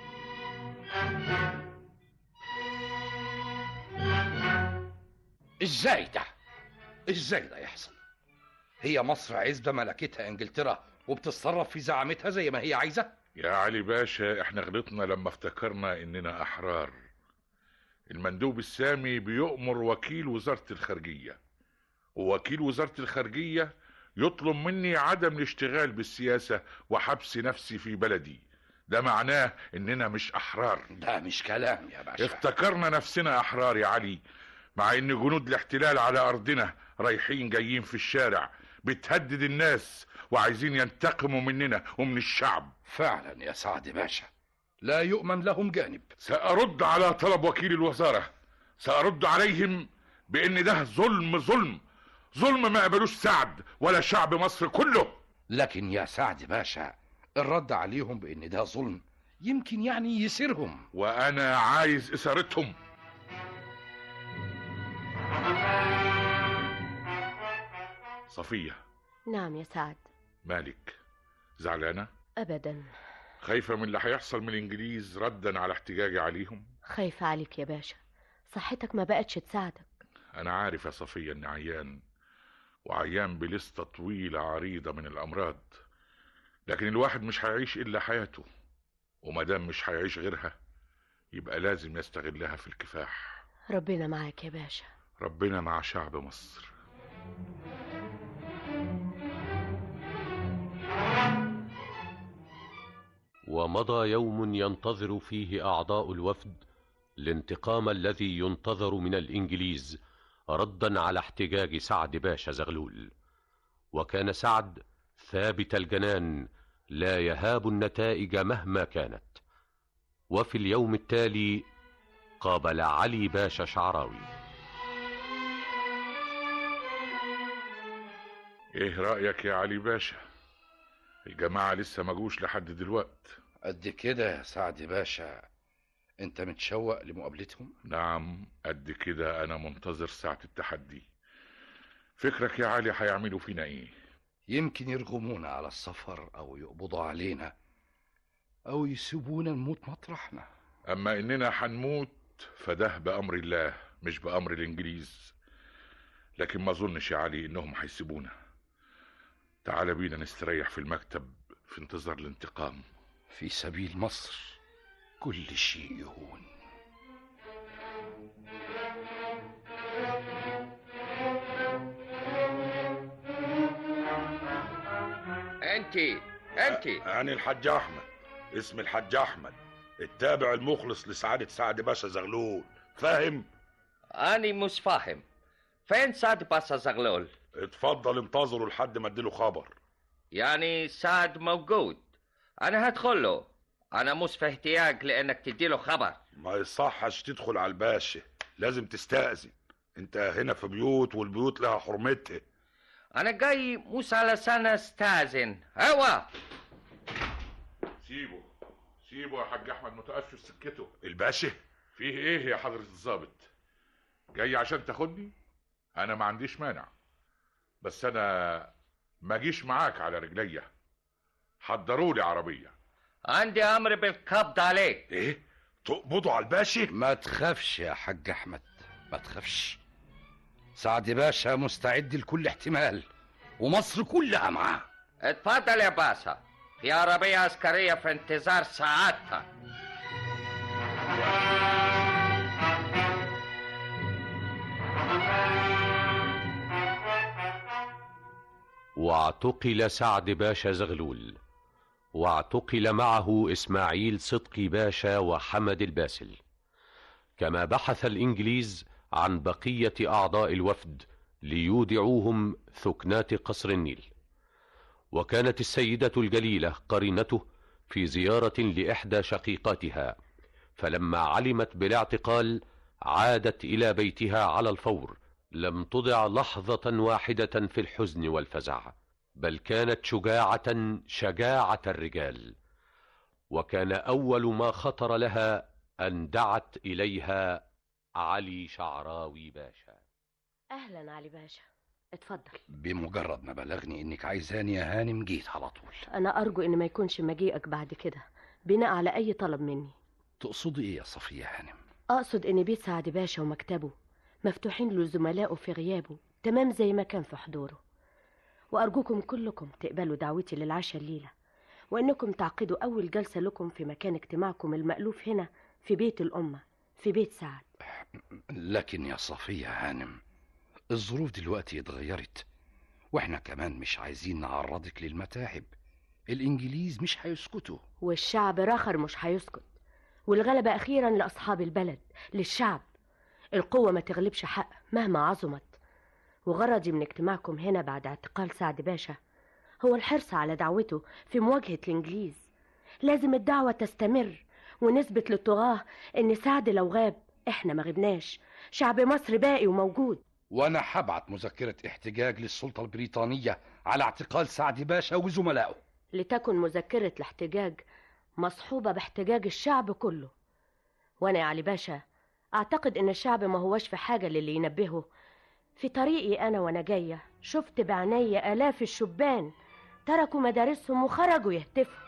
ازاي ده ازاي ده يحصل هي مصر عزبة ملكتها انجلترا وبتتصرف في زعامتها زي ما هي عايزة يا علي باشا احنا غلطنا لما افتكرنا اننا احرار المندوب السامي بيؤمر وكيل وزارة الخارجية ووكيل وزارة الخارجية يطلب مني عدم الاشتغال بالسياسة وحبس نفسي في بلدي ده معناه اننا مش احرار ده مش كلام يا باشا افتكرنا نفسنا احرار يا علي مع ان جنود الاحتلال على ارضنا رايحين جايين في الشارع بتهدد الناس وعايزين ينتقموا مننا ومن الشعب فعلا يا سعد باشا لا يؤمن لهم جانب سأرد على طلب وكيل الوزارة سأرد عليهم بأن ده ظلم ظلم ظلم ما قبلوش سعد ولا شعب مصر كله لكن يا سعد باشا الرد عليهم بان ده ظلم يمكن يعني يسيرهم وأنا عايز إثارتهم صفية نعم يا سعد مالك زعلانة أبدا خايفة من اللي هيحصل من الإنجليز ردا على احتجاجي عليهم خايفة عليك يا باشا صحتك ما بقتش تساعدك أنا عارف يا صفية إني عيان وعيان بلستة طويلة عريضة من الأمراض لكن الواحد مش هيعيش إلا حياته ومادام مش هيعيش غيرها يبقى لازم يستغلها في الكفاح ربنا معاك يا باشا ربنا مع شعب مصر ومضى يوم ينتظر فيه اعضاء الوفد الانتقام الذي ينتظر من الانجليز ردا على احتجاج سعد باشا زغلول وكان سعد ثابت الجنان لا يهاب النتائج مهما كانت وفي اليوم التالي قابل علي باشا شعراوي ايه رأيك يا علي باشا الجماعة لسه ما جوش لحد دلوقت قد كده يا سعد باشا انت متشوق لمقابلتهم نعم قد كده انا منتظر ساعة التحدي فكرك يا علي هيعملوا فينا ايه يمكن يرغمونا على السفر او يقبضوا علينا او يسيبونا نموت مطرحنا اما اننا هنموت فده بامر الله مش بامر الانجليز لكن ما اظنش يا علي انهم هيسيبونا تعال بينا نستريح في المكتب في انتظار الانتقام في سبيل مصر كل شيء يهون انت انت أنا الحاج أحمد اسمي الحاج أحمد التابع المخلص لسعادة سعد باشا زغلول فاهم؟ اني مش فاهم فين سعد باشا زغلول اتفضل انتظروا لحد ما اديله خبر يعني سعد موجود انا هدخل له انا مش في احتياج لانك تديله خبر ما يصحش تدخل على الباشا لازم تستأذن انت هنا في بيوت والبيوت لها حرمتها انا جاي مش علشان استاذن هوا سيبه سيبه يا حاج احمد متقفش في سكته الباشا فيه ايه يا حضرة الضابط جاي عشان تاخدني انا ما عنديش مانع بس انا ما جيش معاك على رجليا حضروا لي عربيه عندي امر بالقبض عليك ايه تقبضوا على الباشا ما تخافش يا حاج احمد ما تخافش سعد باشا مستعد لكل احتمال ومصر كلها معاه اتفضل يا باشا في عربية عسكرية في انتظار ساعتها واعتقل سعد باشا زغلول واعتقل معه اسماعيل صدقي باشا وحمد الباسل كما بحث الانجليز عن بقيه اعضاء الوفد ليودعوهم ثكنات قصر النيل وكانت السيده الجليله قرينته في زياره لاحدى شقيقاتها فلما علمت بالاعتقال عادت الى بيتها على الفور لم تضع لحظه واحده في الحزن والفزع بل كانت شجاعه شجاعه الرجال وكان اول ما خطر لها ان دعت اليها علي شعراوي باشا أهلا علي باشا اتفضل بمجرد ما بلغني انك عايزاني يا هانم جيت على طول أنا أرجو إن ما يكونش مجيئك بعد كده بناء على أي طلب مني تقصدي ايه يا صفيه هانم أقصد إن بيت سعد باشا ومكتبه مفتوحين لزملائه في غيابه تمام زي ما كان في حضوره وأرجوكم كلكم تقبلوا دعوتي للعشاء الليلة وإنكم تعقدوا أول جلسة لكم في مكان اجتماعكم المألوف هنا في بيت الأمة في بيت سعد لكن يا صفيه هانم الظروف دلوقتي اتغيرت واحنا كمان مش عايزين نعرضك للمتاعب الانجليز مش هيسكتوا والشعب راخر مش هيسكت والغلبة أخيرا لأصحاب البلد للشعب القوة ما تغلبش حق مهما عظمت وغرضي من اجتماعكم هنا بعد اعتقال سعد باشا هو الحرص على دعوته في مواجهة الإنجليز لازم الدعوة تستمر ونثبت للطغاة إن سعد لو غاب إحنا ما غبناش شعب مصر باقي وموجود وانا هبعت مذكرة احتجاج للسلطة البريطانية على اعتقال سعد باشا وزملائه لتكن مذكرة الاحتجاج مصحوبة باحتجاج الشعب كله وأنا يا علي باشا أعتقد إن الشعب ما هوش في حاجة للي ينبهه في طريقي أنا وأنا جاية شفت بعناية آلاف الشبان تركوا مدارسهم وخرجوا يهتفوا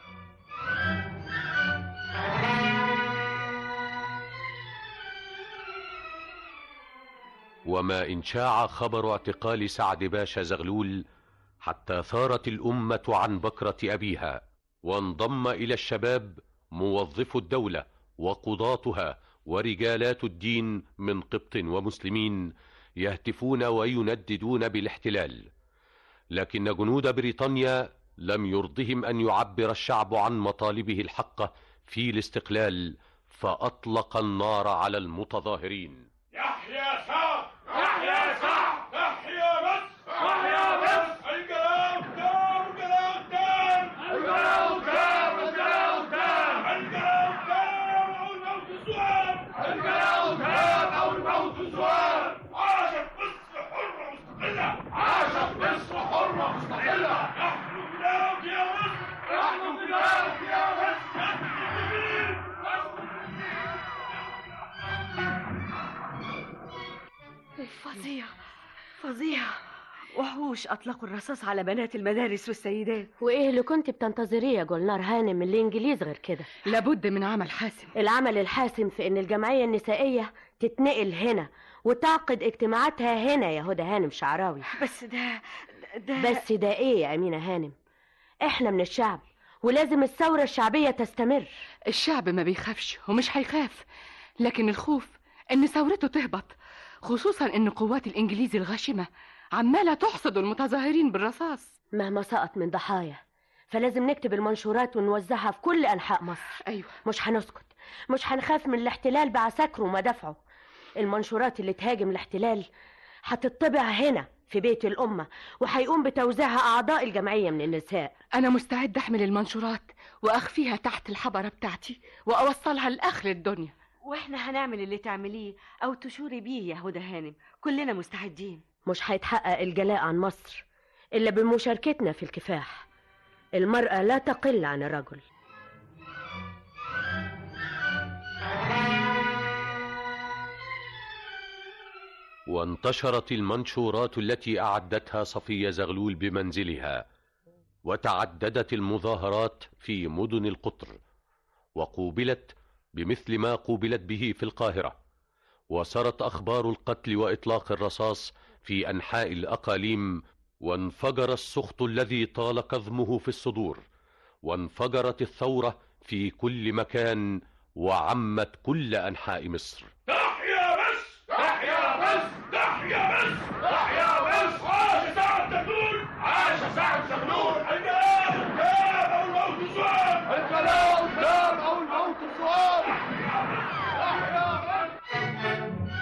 وما إن شاع خبر اعتقال سعد باشا زغلول حتى ثارت الأمة عن بكرة أبيها وانضم إلى الشباب موظفو الدولة وقضاتها ورجالات الدين من قبط ومسلمين يهتفون وينددون بالاحتلال لكن جنود بريطانيا لم يرضهم أن يعبر الشعب عن مطالبه الحقة في الاستقلال فأطلق النار على المتظاهرين يحيى سعد يحيى سعد يحيى مصر يحيى مصر الجلاء قدام الجلاء قدام الجلاء قدام الجلاء قدام الجلاء قدام او الموت السؤال الجلاء قدام او الموت السؤال عاشت مصر حرة مستقلة عاشت مصر حرة مستقلة نحن فداك يا مصر نحن فداك يا مصر فظيع فظيع وحوش أطلقوا الرصاص على بنات المدارس والسيدات وإيه اللي كنت بتنتظريه يا جولنار هانم من الإنجليز غير كده لابد من عمل حاسم العمل الحاسم في إن الجمعية النسائية تتنقل هنا وتعقد اجتماعاتها هنا يا هدى هانم شعراوي بس ده ده بس ده إيه يا أمينة هانم إحنا من الشعب ولازم الثورة الشعبية تستمر الشعب ما بيخافش ومش هيخاف لكن الخوف ان ثورته تهبط خصوصا ان قوات الانجليز الغاشمه عماله تحصد المتظاهرين بالرصاص مهما سقط من ضحايا فلازم نكتب المنشورات ونوزعها في كل أنحاء مصر أيوة مش هنسكت مش هنخاف من الاحتلال بعساكره ومدافعه المنشورات اللي تهاجم الاحتلال هتطبع هنا في بيت الأمة وهيقوم بتوزيعها أعضاء الجمعية من النساء انا مستعد احمل المنشورات واخفيها تحت الحبره بتاعتي واوصلها لاخر الدنيا واحنا هنعمل اللي تعمليه او تشوري بيه يا هدى هانم كلنا مستعدين مش هيتحقق الجلاء عن مصر إلا بمشاركتنا في الكفاح المرأة لا تقل عن الرجل وانتشرت المنشورات التي أعدتها صفية زغلول بمنزلها وتعددت المظاهرات في مدن القطر وقوبلت بمثل ما قوبلت به في القاهرة وسرت أخبار القتل وإطلاق الرصاص في أنحاء الأقاليم وانفجر السخط الذي طال كظمه في الصدور وانفجرت الثورة في كل مكان وعمت كل أنحاء مصر تحيا مصر تحيا مصر تحيا مصر تحيا مصر عاش سعد زغلول عاش سعد زغلول الجلاء قدام او الموت سؤال الجلاء قدام او الموت سؤال تحيا مصر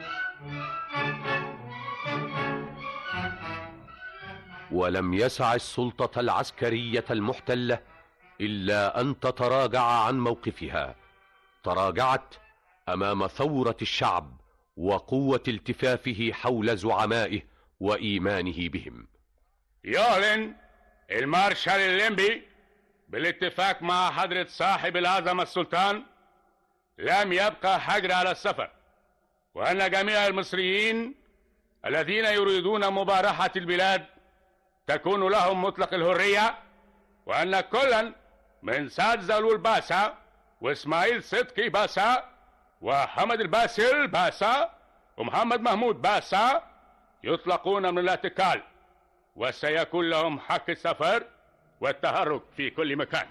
ولم يسع السلطة العسكرية المحتلة إلا أن تتراجع عن موقفها تراجعت أمام ثورة الشعب وقوة التفافه حول زعمائه وإيمانه بهم يعلن المارشال الليمبي بالاتفاق مع حضرة صاحب العظمة السلطان لم يبقى حجر على السفر وأن جميع المصريين الذين يريدون مبارحة البلاد تكون لهم مطلق الحرية وأن كلا من سعد زغلول باسا وإسماعيل صدقي باسا وحمد الباسل باسا ومحمد محمود باسا يطلقون من الاعتقال وسيكون لهم حق السفر والتحرك في كل مكان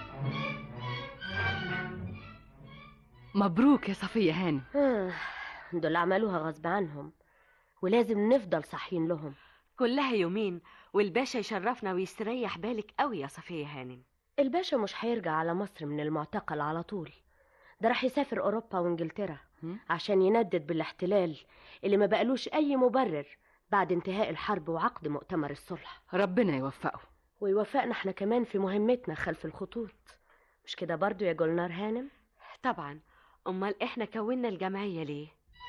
مبروك يا صفيه هانم آه، دول عملوها غصب عنهم ولازم نفضل صاحيين لهم كلها يومين والباشا يشرفنا ويستريح بالك قوي يا صفية هانم الباشا مش هيرجع على مصر من المعتقل على طول ده راح يسافر أوروبا وإنجلترا عشان يندد بالاحتلال اللي ما بقالوش أي مبرر بعد انتهاء الحرب وعقد مؤتمر الصلح ربنا يوفقه ويوفقنا احنا كمان في مهمتنا خلف الخطوط مش كده برضو يا جولنار هانم طبعا امال احنا كونا الجمعية ليه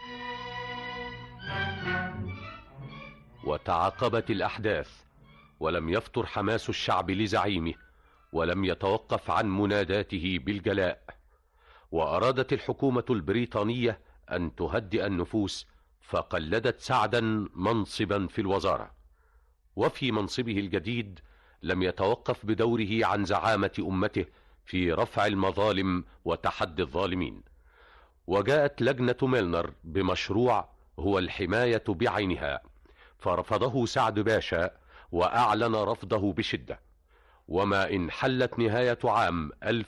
وتعاقبت الأحداث ولم يفتر حماس الشعب لزعيمه ولم يتوقف عن مناداته بالجلاء وأرادت الحكومة البريطانية أن تهدئ النفوس فقلدت سعدا منصبا في الوزارة وفي منصبه الجديد لم يتوقف بدوره عن زعامة أمته في رفع المظالم وتحدي الظالمين وجاءت لجنة ميلنر بمشروع هو الحماية بعينها فرفضه سعد باشا وأعلن رفضه بشدة وما إن حلت نهاية عام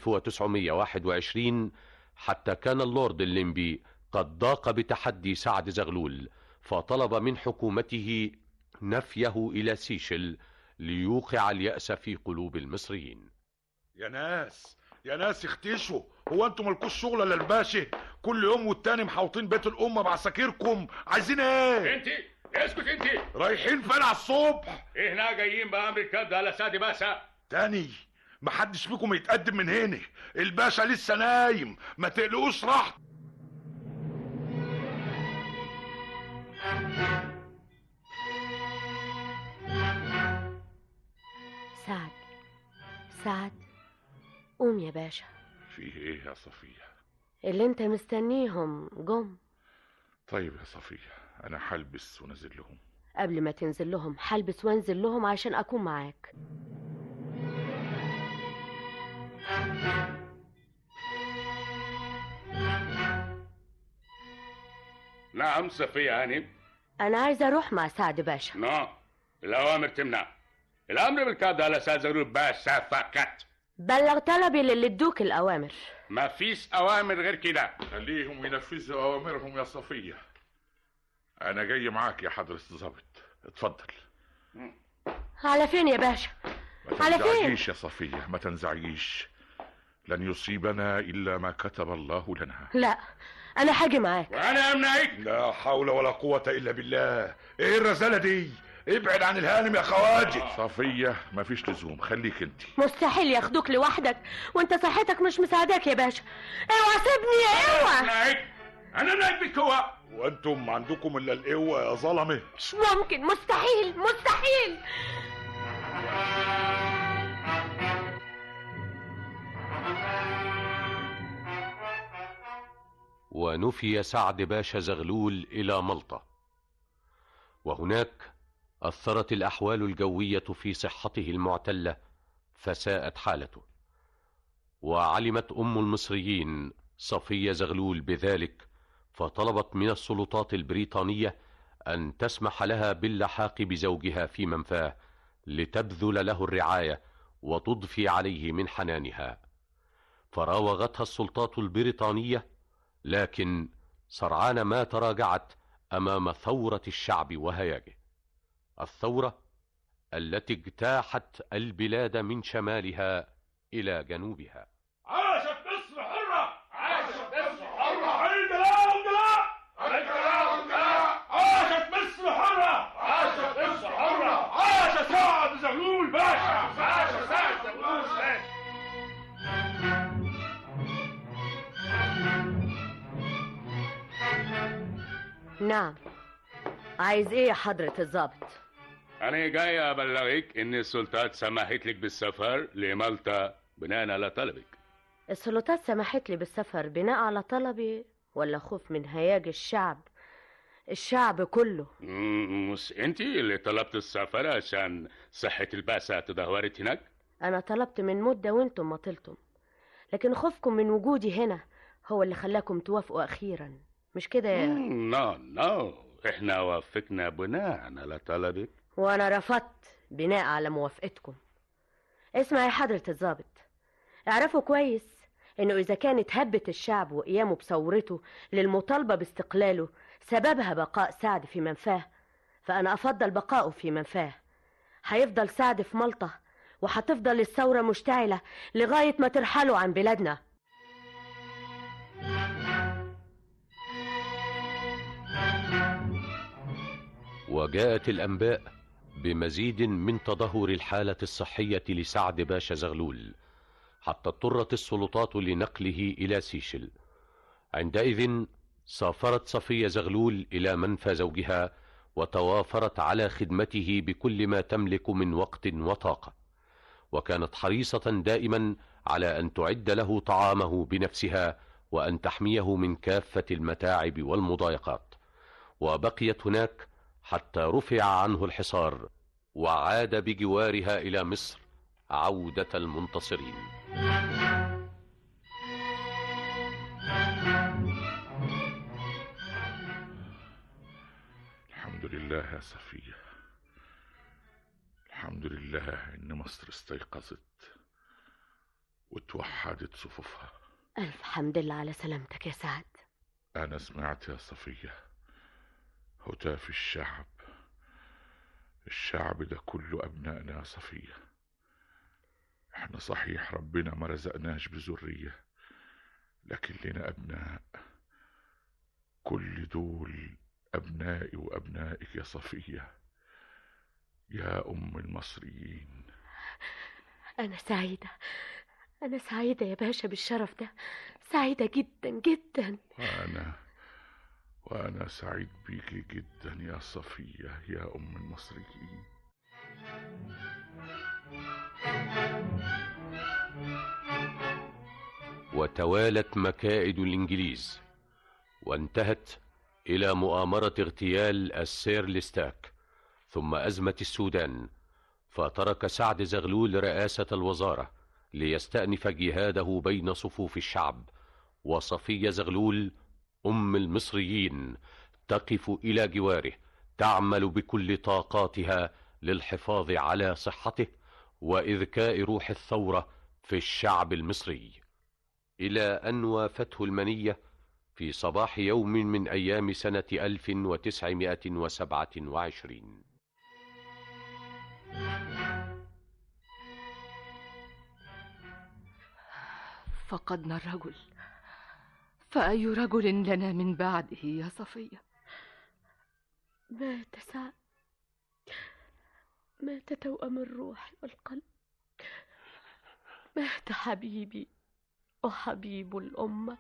1921 حتى كان اللورد الليمبي قد ضاق بتحدي سعد زغلول فطلب من حكومته نفيه إلى سيشل ليوقع اليأس في قلوب المصريين يا ناس يا ناس اختشوا هو انتوا مالكوش شغل الا الباشا كل يوم والتاني محوطين بيت الامه بعساكركم عايزين ايه انت اسكت انت رايحين فين على الصبح احنا جايين بامر الكبد على سادي باشا تاني محدش فيكم يتقدم من هنا الباشا لسه نايم ما تقلقوش راح سعد سعد قوم يا باشا فيه ايه يا صفيه اللي انت مستنيهم جم طيب يا صفيه انا هلبس ونازل لهم قبل ما تنزل لهم هلبس وانزل لهم عشان اكون معاك نعم صفية هانم انا عايزه اروح مع سعد باشا نعم الأوامر تمنع الأمر بالكاد على أساس زغلول باشا فقط بلغ طلبي للي ادوك الاوامر ما فيش أوامر غير كده خليهم ينفذوا اوامرهم يا صفيه انا جاي معاك يا حضره الظابط اتفضل على فين يا باشا ما على فين تنزعجيش يا صفيه ما تنزعجيش لن يصيبنا الا ما كتب الله لنا لا انا هاجي معاك وانا امنعك لا حول ولا قوه الا بالله ايه الرساله دي ابعد عن الهانم يا خواجه صفيه مفيش لزوم خليك انت مستحيل ياخدوك لوحدك وانت صحتك مش مساعداك يا باشا اوعى سيبني اوعى امنعك انا امنعك بالقوة وانتم عندكم الا القوه يا ظلمه مش ممكن مستحيل مستحيل ونفي سعد باشا زغلول إلى ملطة وهناك أثرت الأحوال الجوية في صحته المعتلة فساءت حالته وعلمت أم المصريين صفية زغلول بذلك فطلبت من السلطات البريطانية أن تسمح لها باللحاق بزوجها في منفاه لتبذل له الرعاية وتضفي عليه من حنانها فراوغتها السلطات البريطانية لكن سرعان ما تراجعت أمام ثورة الشعب وهياجه الثورة التي اجتاحت البلاد من شمالها إلى جنوبها عاشت مصر حرة عاشت مصر حرة الجلاء والجلاء الجلاء والجلاء عاشت مصر حرة عاشت مصر حرة عاش سعد زغلول باشا عاش سعد زغلول باشا نعم عايز ايه يا حضرة الضابط أنا جاي أبلغك إن السلطات سمحت لك بالسفر لمالطا بناء على طلبك السلطات سمحت لي بالسفر بناء على طلبي ولا خوف من هياج الشعب الشعب كله مم، مش أنت اللي طلبت السفر عشان صحة البعثة تدهورت هناك؟ انا طلبت من مدة وانتم ما طلتم لكن خوفكم من وجودي هنا هو اللي خلاكم توافقوا اخيرا مش كده يا مم، نو نو إحنا وافقنا بناء على طلبك وانا رفضت بناء على موافقتكم اسمع يا حضرة الضابط اعرفوا كويس إنه إذا كانت هبة الشعب وقيامه بثورته للمطالبة باستقلاله سببها بقاء سعد في منفاه فأنا أفضل بقائه في منفاه هيفضل سعد في ملطة وهتفضل الثورة مشتعلة لغاية ما ترحلوا عن بلادنا وجاءت الأنباء بمزيد من تدهور الحالة الصحية لسعد باشا زغلول حتى اضطرت السلطات لنقله إلى سيشل عندئذ سافرت صفية زغلول إلى منفى زوجها وتوافرت على خدمته بكل ما تملك من وقت وطاقة وكانت حريصة دائما على أن تعد له طعامه بنفسها وأن تحميه من كافة المتاعب والمضايقات وبقيت هناك حتى رفع عنه الحصار وعاد بجوارها إلى مصر عودة المنتصرين الحمد لله يا صفية الحمد لله إن مصر استيقظت وتوحدت صفوفها ألف حمد لله على سلامتك يا سعد أنا سمعت يا صفية هتاف الشعب الشعب ده كله أبنائنا يا صفية احنا صحيح ربنا ما رزقناش بذرية لكن لنا أبناء كل دول أبنائي وأبنائك يا صفية يا أم المصريين أنا سعيدة أنا سعيدة يا باشا بالشرف ده سعيدة جدا جدا وأنا وأنا سعيد بيكي جدا يا صفية يا أم المصريين وتوالت مكائد الإنجليز وانتهت إلى مؤامرة اغتيال السير ليستاك ثم أزمة السودان فترك سعد زغلول رئاسة الوزارة ليستأنف جهاده بين صفوف الشعب وصفية زغلول أم المصريين تقف إلى جواره تعمل بكل طاقاتها للحفاظ على صحته وإذكاء روح الثورة في الشعب المصري إلى أن وافته المنية في صباح يوم من أيام سنة 1927 فقدنا الرجل فأي رجل لنا من بعده يا صفية مات سعد مات توأم الروح والقلب مات حبيبي وحبيب الأمة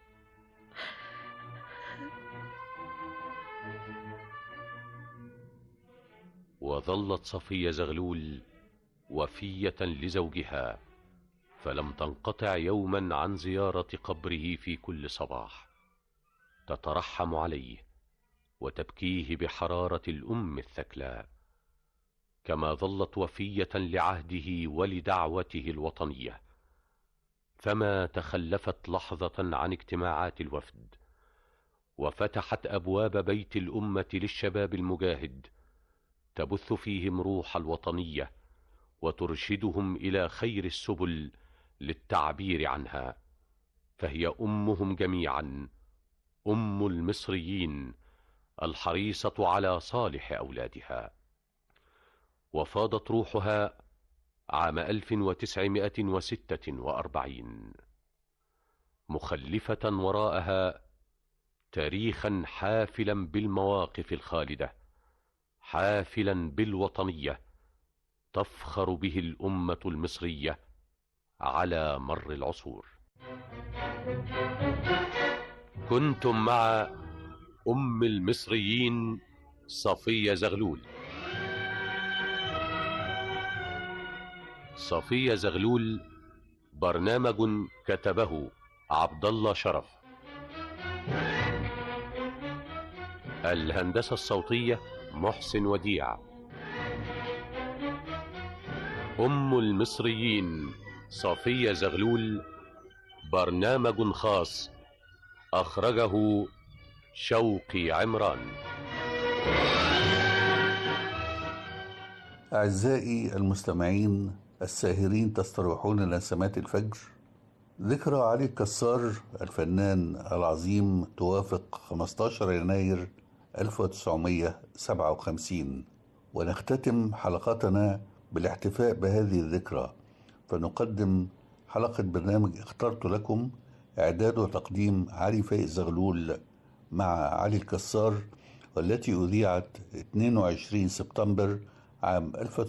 وظلت صفية زغلول وفية لزوجها فلم تنقطع يوما عن زيارة قبره في كل صباح تترحم عليه وتبكيه بحرارة الأم الثكلاء كما ظلت وفية لعهده ولدعوته الوطنية فما تخلفت لحظة عن اجتماعات الوفد وفتحت أبواب بيت الأمة للشباب المجاهد تبث فيهم روح الوطنية وترشدهم إلى خير السبل للتعبير عنها فهي أمهم جميعا أم المصريين الحريصة على صالح أولادها وفاضت روحها عام 1946 مخلفة وراءها تاريخا حافلا بالمواقف الخالدة حافلا بالوطنية تفخر به الأمة المصرية على مر العصور كنتم مع أم المصريين صفية زغلول صفية زغلول برنامج كتبه عبد الله شرف الهندسة الصوتية محسن وديع أم المصريين صفية زغلول برنامج خاص أخرجه شوقي عمران أعزائي المستمعين الساهرين تستروحون نسمات الفجر ذكرى علي الكسار الفنان العظيم توافق 15 يناير 1957 ونختتم حلقتنا بالاحتفاء بهذه الذكرى فنقدم حلقة برنامج اخترت لكم إعداد وتقديم علي فايق زغلول مع علي الكسار والتي أذيعت 22 سبتمبر عام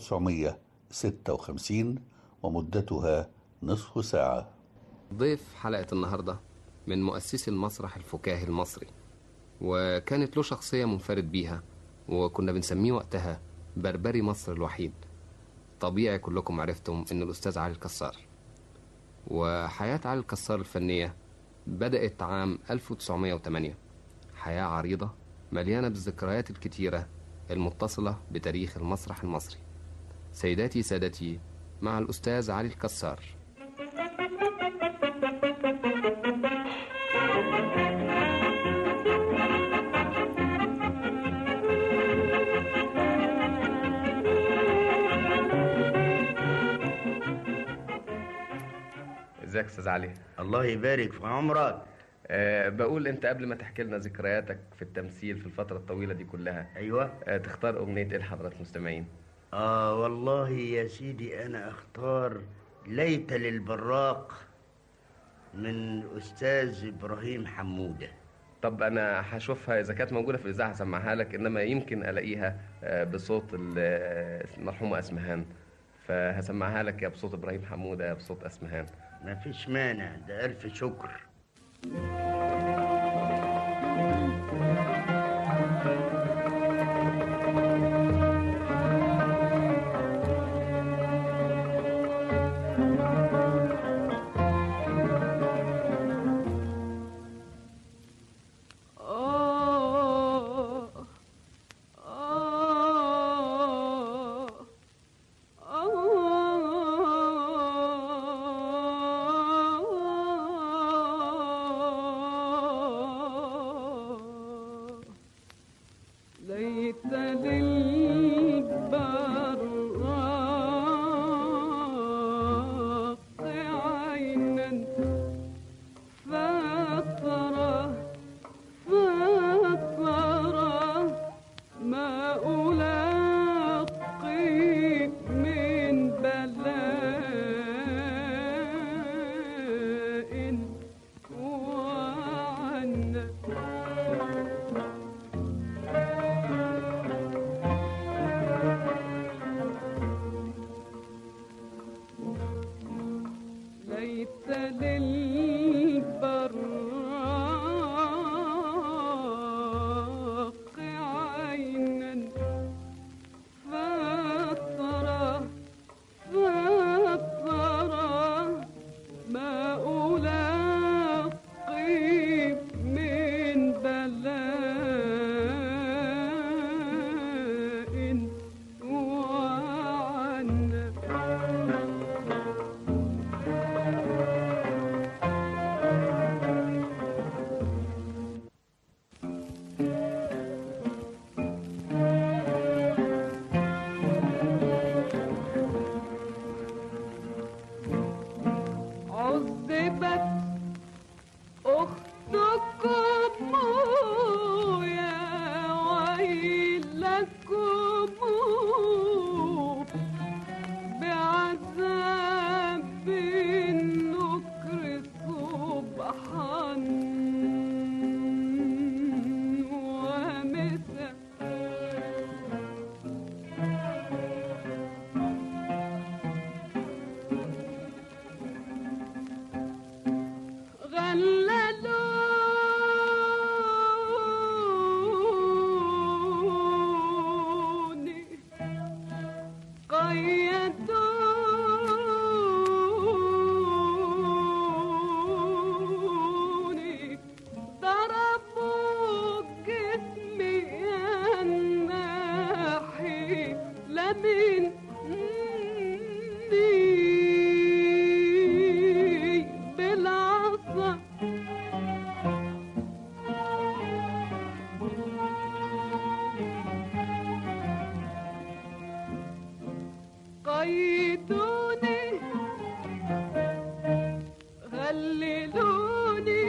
1956 ومدتها نصف ساعة ضيف حلقة النهاردة من مؤسسي المسرح الفكاهي المصري وكانت له شخصية منفرد بيها وكنا بنسميه وقتها بربري مصر الوحيد طبيعي كلكم عرفتم ان الأستاذ علي الكسار وحياة علي الكسار الفنية بدأت عام 1908 حياة عريضة مليانة بالذكريات الكتيرة المتصلة بتاريخ المسرح المصري سيداتي سادتي مع الأستاذ علي الكسار ازيك يا استاذ علي الله يبارك في عمرك أه بقول انت قبل ما تحكي لنا ذكرياتك في التمثيل في الفترة الطويلة دي كلها ايوه أه تختار أغنية ايه لحضرات المستمعين اه والله يا سيدي انا اختار ليت للبراق من استاذ ابراهيم حموده طب انا هشوفها اذا كانت موجودة في الاذاعة هسمعها لك انما يمكن الاقيها أه بصوت ال- المرحومة اسمهان فهسمعها لك يا بصوت ابراهيم حمودة يا بصوت اسمهان ما فيش مانع ده الف شكر ليت للبراق عينا فطرة فطرة ما ألاقي من بلاء وعنة ليت للبراق عينا فطرة فطرة ما ألاقي من بلاء وعنة عذبت أختكم يا ويلكم بعذاب النكر صبحا ومساء غللوني قيدوني ضربوا جسمي الناحي لمن بالعصا قيدوني يضللوني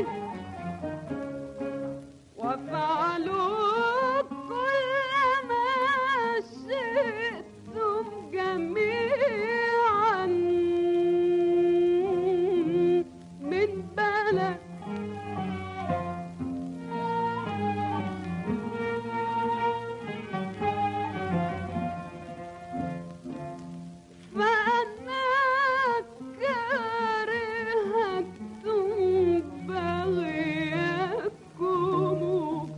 وافعلوا كل ما شئتم جميعا من بلد فأنا كرهت بغيكم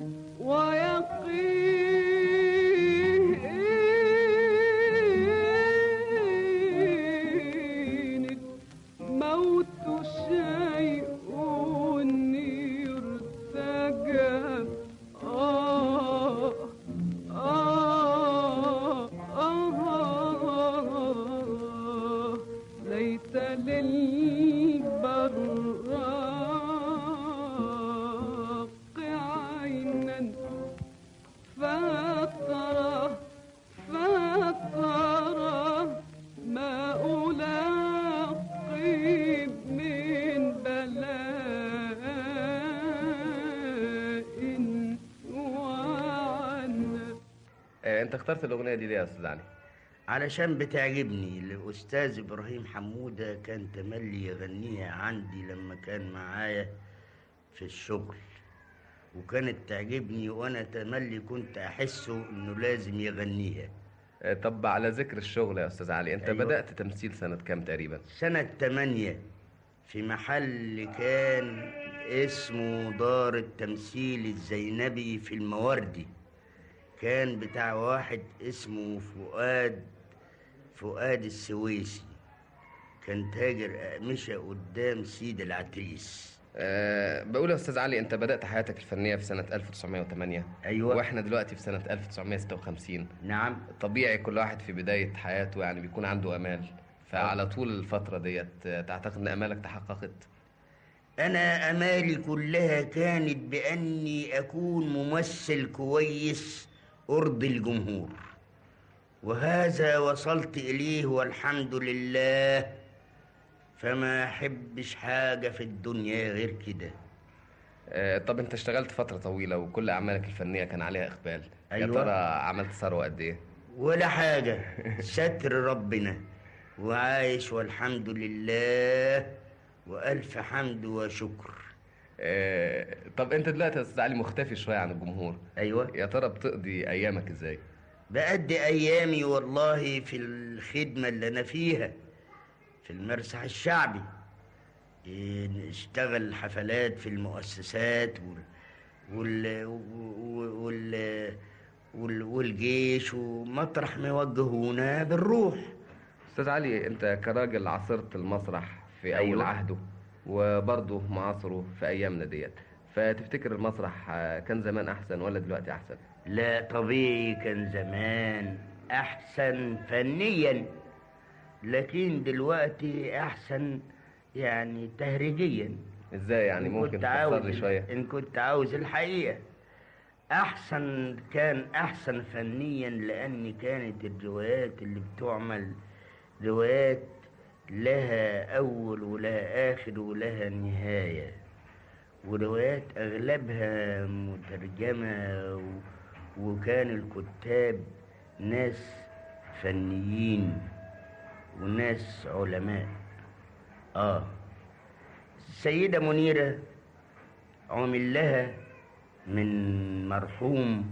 ويقينك موت شيء يرتجى آه آه آه ليت للبراق عينا فترى فترى ما ألاقي من بلاء وعنا آه، انت اخترت الاغنيه دي ليه يا استاذ علي علشان بتعجبني الأستاذ إبراهيم حمودة كان تملي يغنيها عندي لما كان معايا في الشغل وكانت تعجبني وأنا تملي كنت أحسه إنه لازم يغنيها آه، طب على ذكر الشغل يا استاذ علي انت أيوة. بدات تمثيل سنه كام تقريبا سنة تمانية في محل كان اسمه دار التمثيل الزينبي في المواردي كان بتاع واحد اسمه فؤاد فؤاد السويسي كان تاجر أقمشة قدام سيد العتريس أه بقول يا استاذ علي انت بدات حياتك الفنيه في سنه 1908 ايوه واحنا دلوقتي في سنه 1956 نعم طبيعي كل واحد في بدايه حياته يعني بيكون عنده امال فعلى طول الفتره ديت آه، تعتقد ان امالك تحققت أنا أمالي كلها كانت بأني أكون ممثل كويس أرضي الجمهور وهذا وصلت إليه والحمد لله فما أحبش حاجة في الدنيا غير كده أه طب انت اشتغلت فتره طويله وكل اعمالك الفنيه كان عليها اقبال يا أيوة. ترى عملت ثروه قد ايه ولا حاجة ستر ربنا وعايش والحمد لله وألف حمد وشكر أه طب انت دلوقتي يا استاذ علي مختفي شويه عن الجمهور ايوه يا ترى بتقضي ايامك ازاي بقضي أيامي والله في الخدمة اللي أنا فيها في المرسح الشعبي إيه، نشتغل حفلات في المؤسسات وال وال وال وال والجيش ومطرح ما يوجهونا بنروح استاذ علي انت كراجل عاصرت المسرح في اول أيوة. عهده وبرضه معاصره في ايامنا ديت فتفتكر المسرح آه، كان زمان احسن ولا دلوقتي احسن لا طبيعي كان زمان أحسن فنيا لكن دلوقتي أحسن يعني تهريجيا ازاي يعني إن ممكن كنت تفسر عاوز لي شويه إن كنت عاوز الحقيقة أحسن كان أحسن فنيا لأن كانت الروايات اللي بتعمل روايات لها أول ولها آخر ولها نهاية وروايات أغلبها مترجمة و... وكان الكتاب ناس فنيين وناس علماء آه السيدة منيرة عمل لها من مرحوم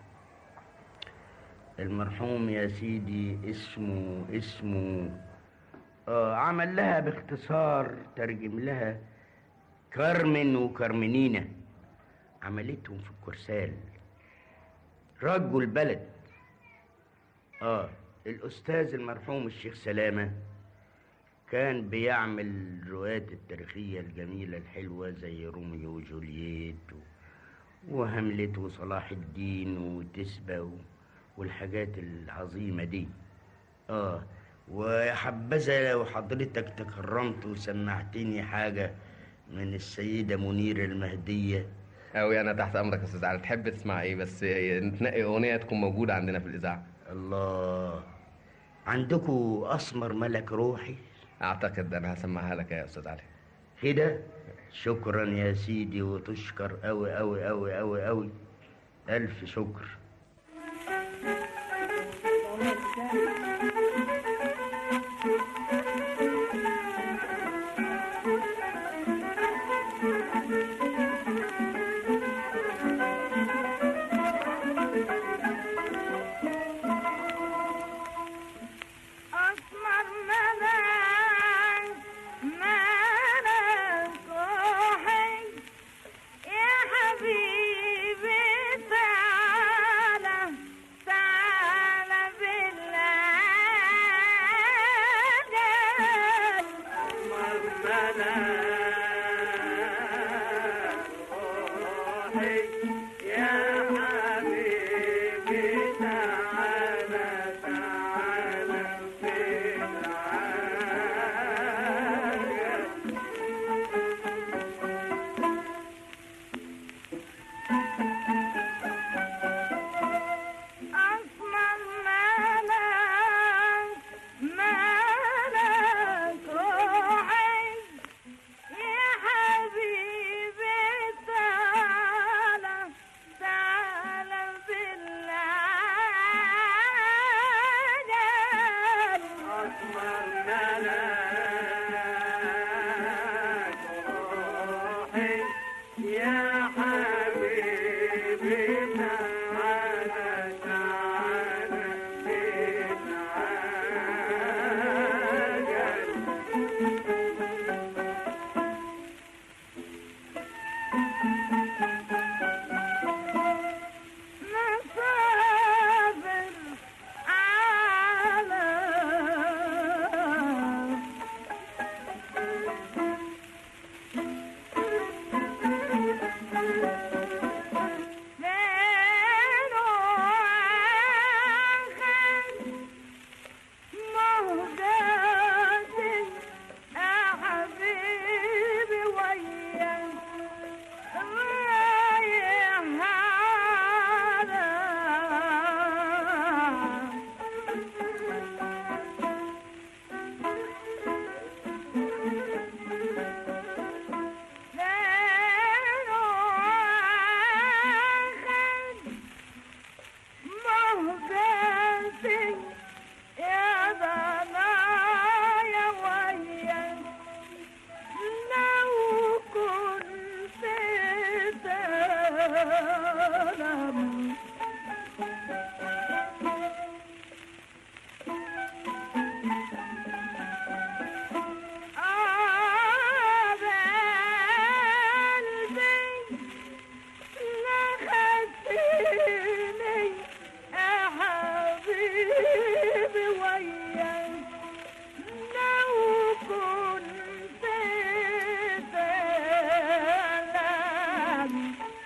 المرحوم يا سيدي اسمه اسمه آه عمل لها باختصار ترجم لها كارمن وكارمنينا عملتهم في الكرسال رجوا البلد اه الاستاذ المرحوم الشيخ سلامه كان بيعمل الروايات التاريخيه الجميله الحلوه زي روميو وجولييت و... وهملت وصلاح الدين وتسبة و... والحاجات العظيمه دي اه ويا حبذا لو حضرتك تكرمت وسمعتني حاجه من السيده منيره المهديه أوي أنا تحت أمرك يا أستاذ علي تحب تسمع إيه بس نتنقي أغنية تكون موجودة عندنا في الإذاعة الله عندكم أسمر ملك روحي أعتقد أنا هسمعها لك يا أستاذ علي كده شكرا يا سيدي وتشكر أوي أوي أوي أوي أوي ألف شكر أسمر ملاك ملاك روحي يا حبيبي تعالى تعالى بالله أسمر ملاك روحي يا حبيبي تعالى تعالى أسمر ملاك ملاك روحي يا حبيبي تعالى تعالى بالله أسمر ملاك روحي يا حبيبي تعالى تعالى نصابر على مهجتي يا ضنايا ويا لو كنت تعلم قلبي لخدتني يا حبيبي وياك لو كنت تعلم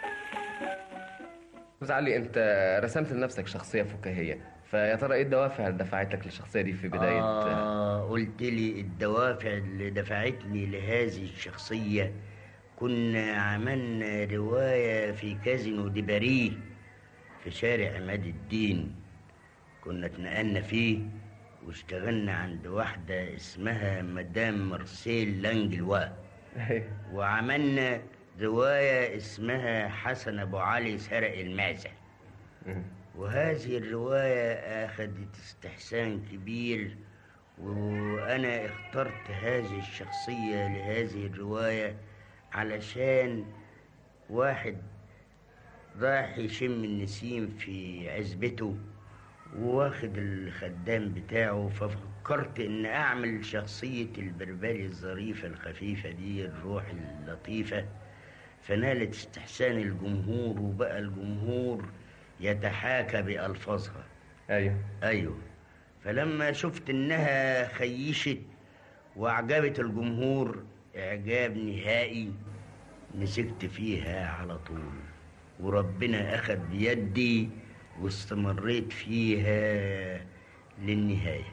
أستاذ علي أنت رسمت لنفسك شخصية فكاهية فيا ترى إيه الدوافع اللي دفعتك للشخصية دي في بداية آه قلت لي الدوافع اللي دفعتني لهذه الشخصية كنا عملنا رواية في كازينو دي باريه في شارع عماد الدين كنا اتنقلنا فيه واشتغلنا عند واحدة اسمها مدام مرسيل لانجلوا وعملنا رواية اسمها حسن أبو علي سرق المعزة وهذه الرواية أخذت استحسان كبير وأنا اخترت هذه الشخصية لهذه الرواية علشان واحد راح يشم النسيم في عزبته واخد الخدام بتاعه ففكرت ان اعمل شخصية البربري الظريفة الخفيفة دي الروح اللطيفة فنالت استحسان الجمهور وبقى الجمهور يتحاكى بألفاظها ايوه ايوه فلما شفت انها خيشت واعجبت الجمهور اعجاب نهائي مسكت فيها على طول وربنا اخذ بيدي واستمريت فيها للنهايه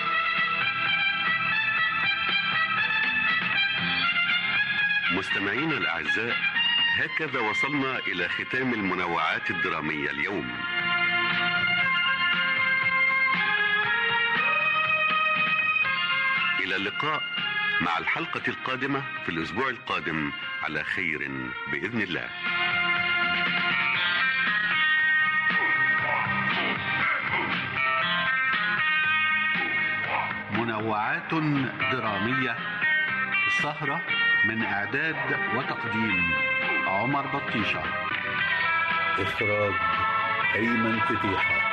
مستمعينا الأعزاء هكذا وصلنا إلى ختام المنوعات الدرامية اليوم إلى اللقاء مع الحلقة القادمة في الأسبوع القادم على خير بإذن الله منوعات درامية السهرة من إعداد وتقديم عمر بطيشة إخراج أيمن فتيحة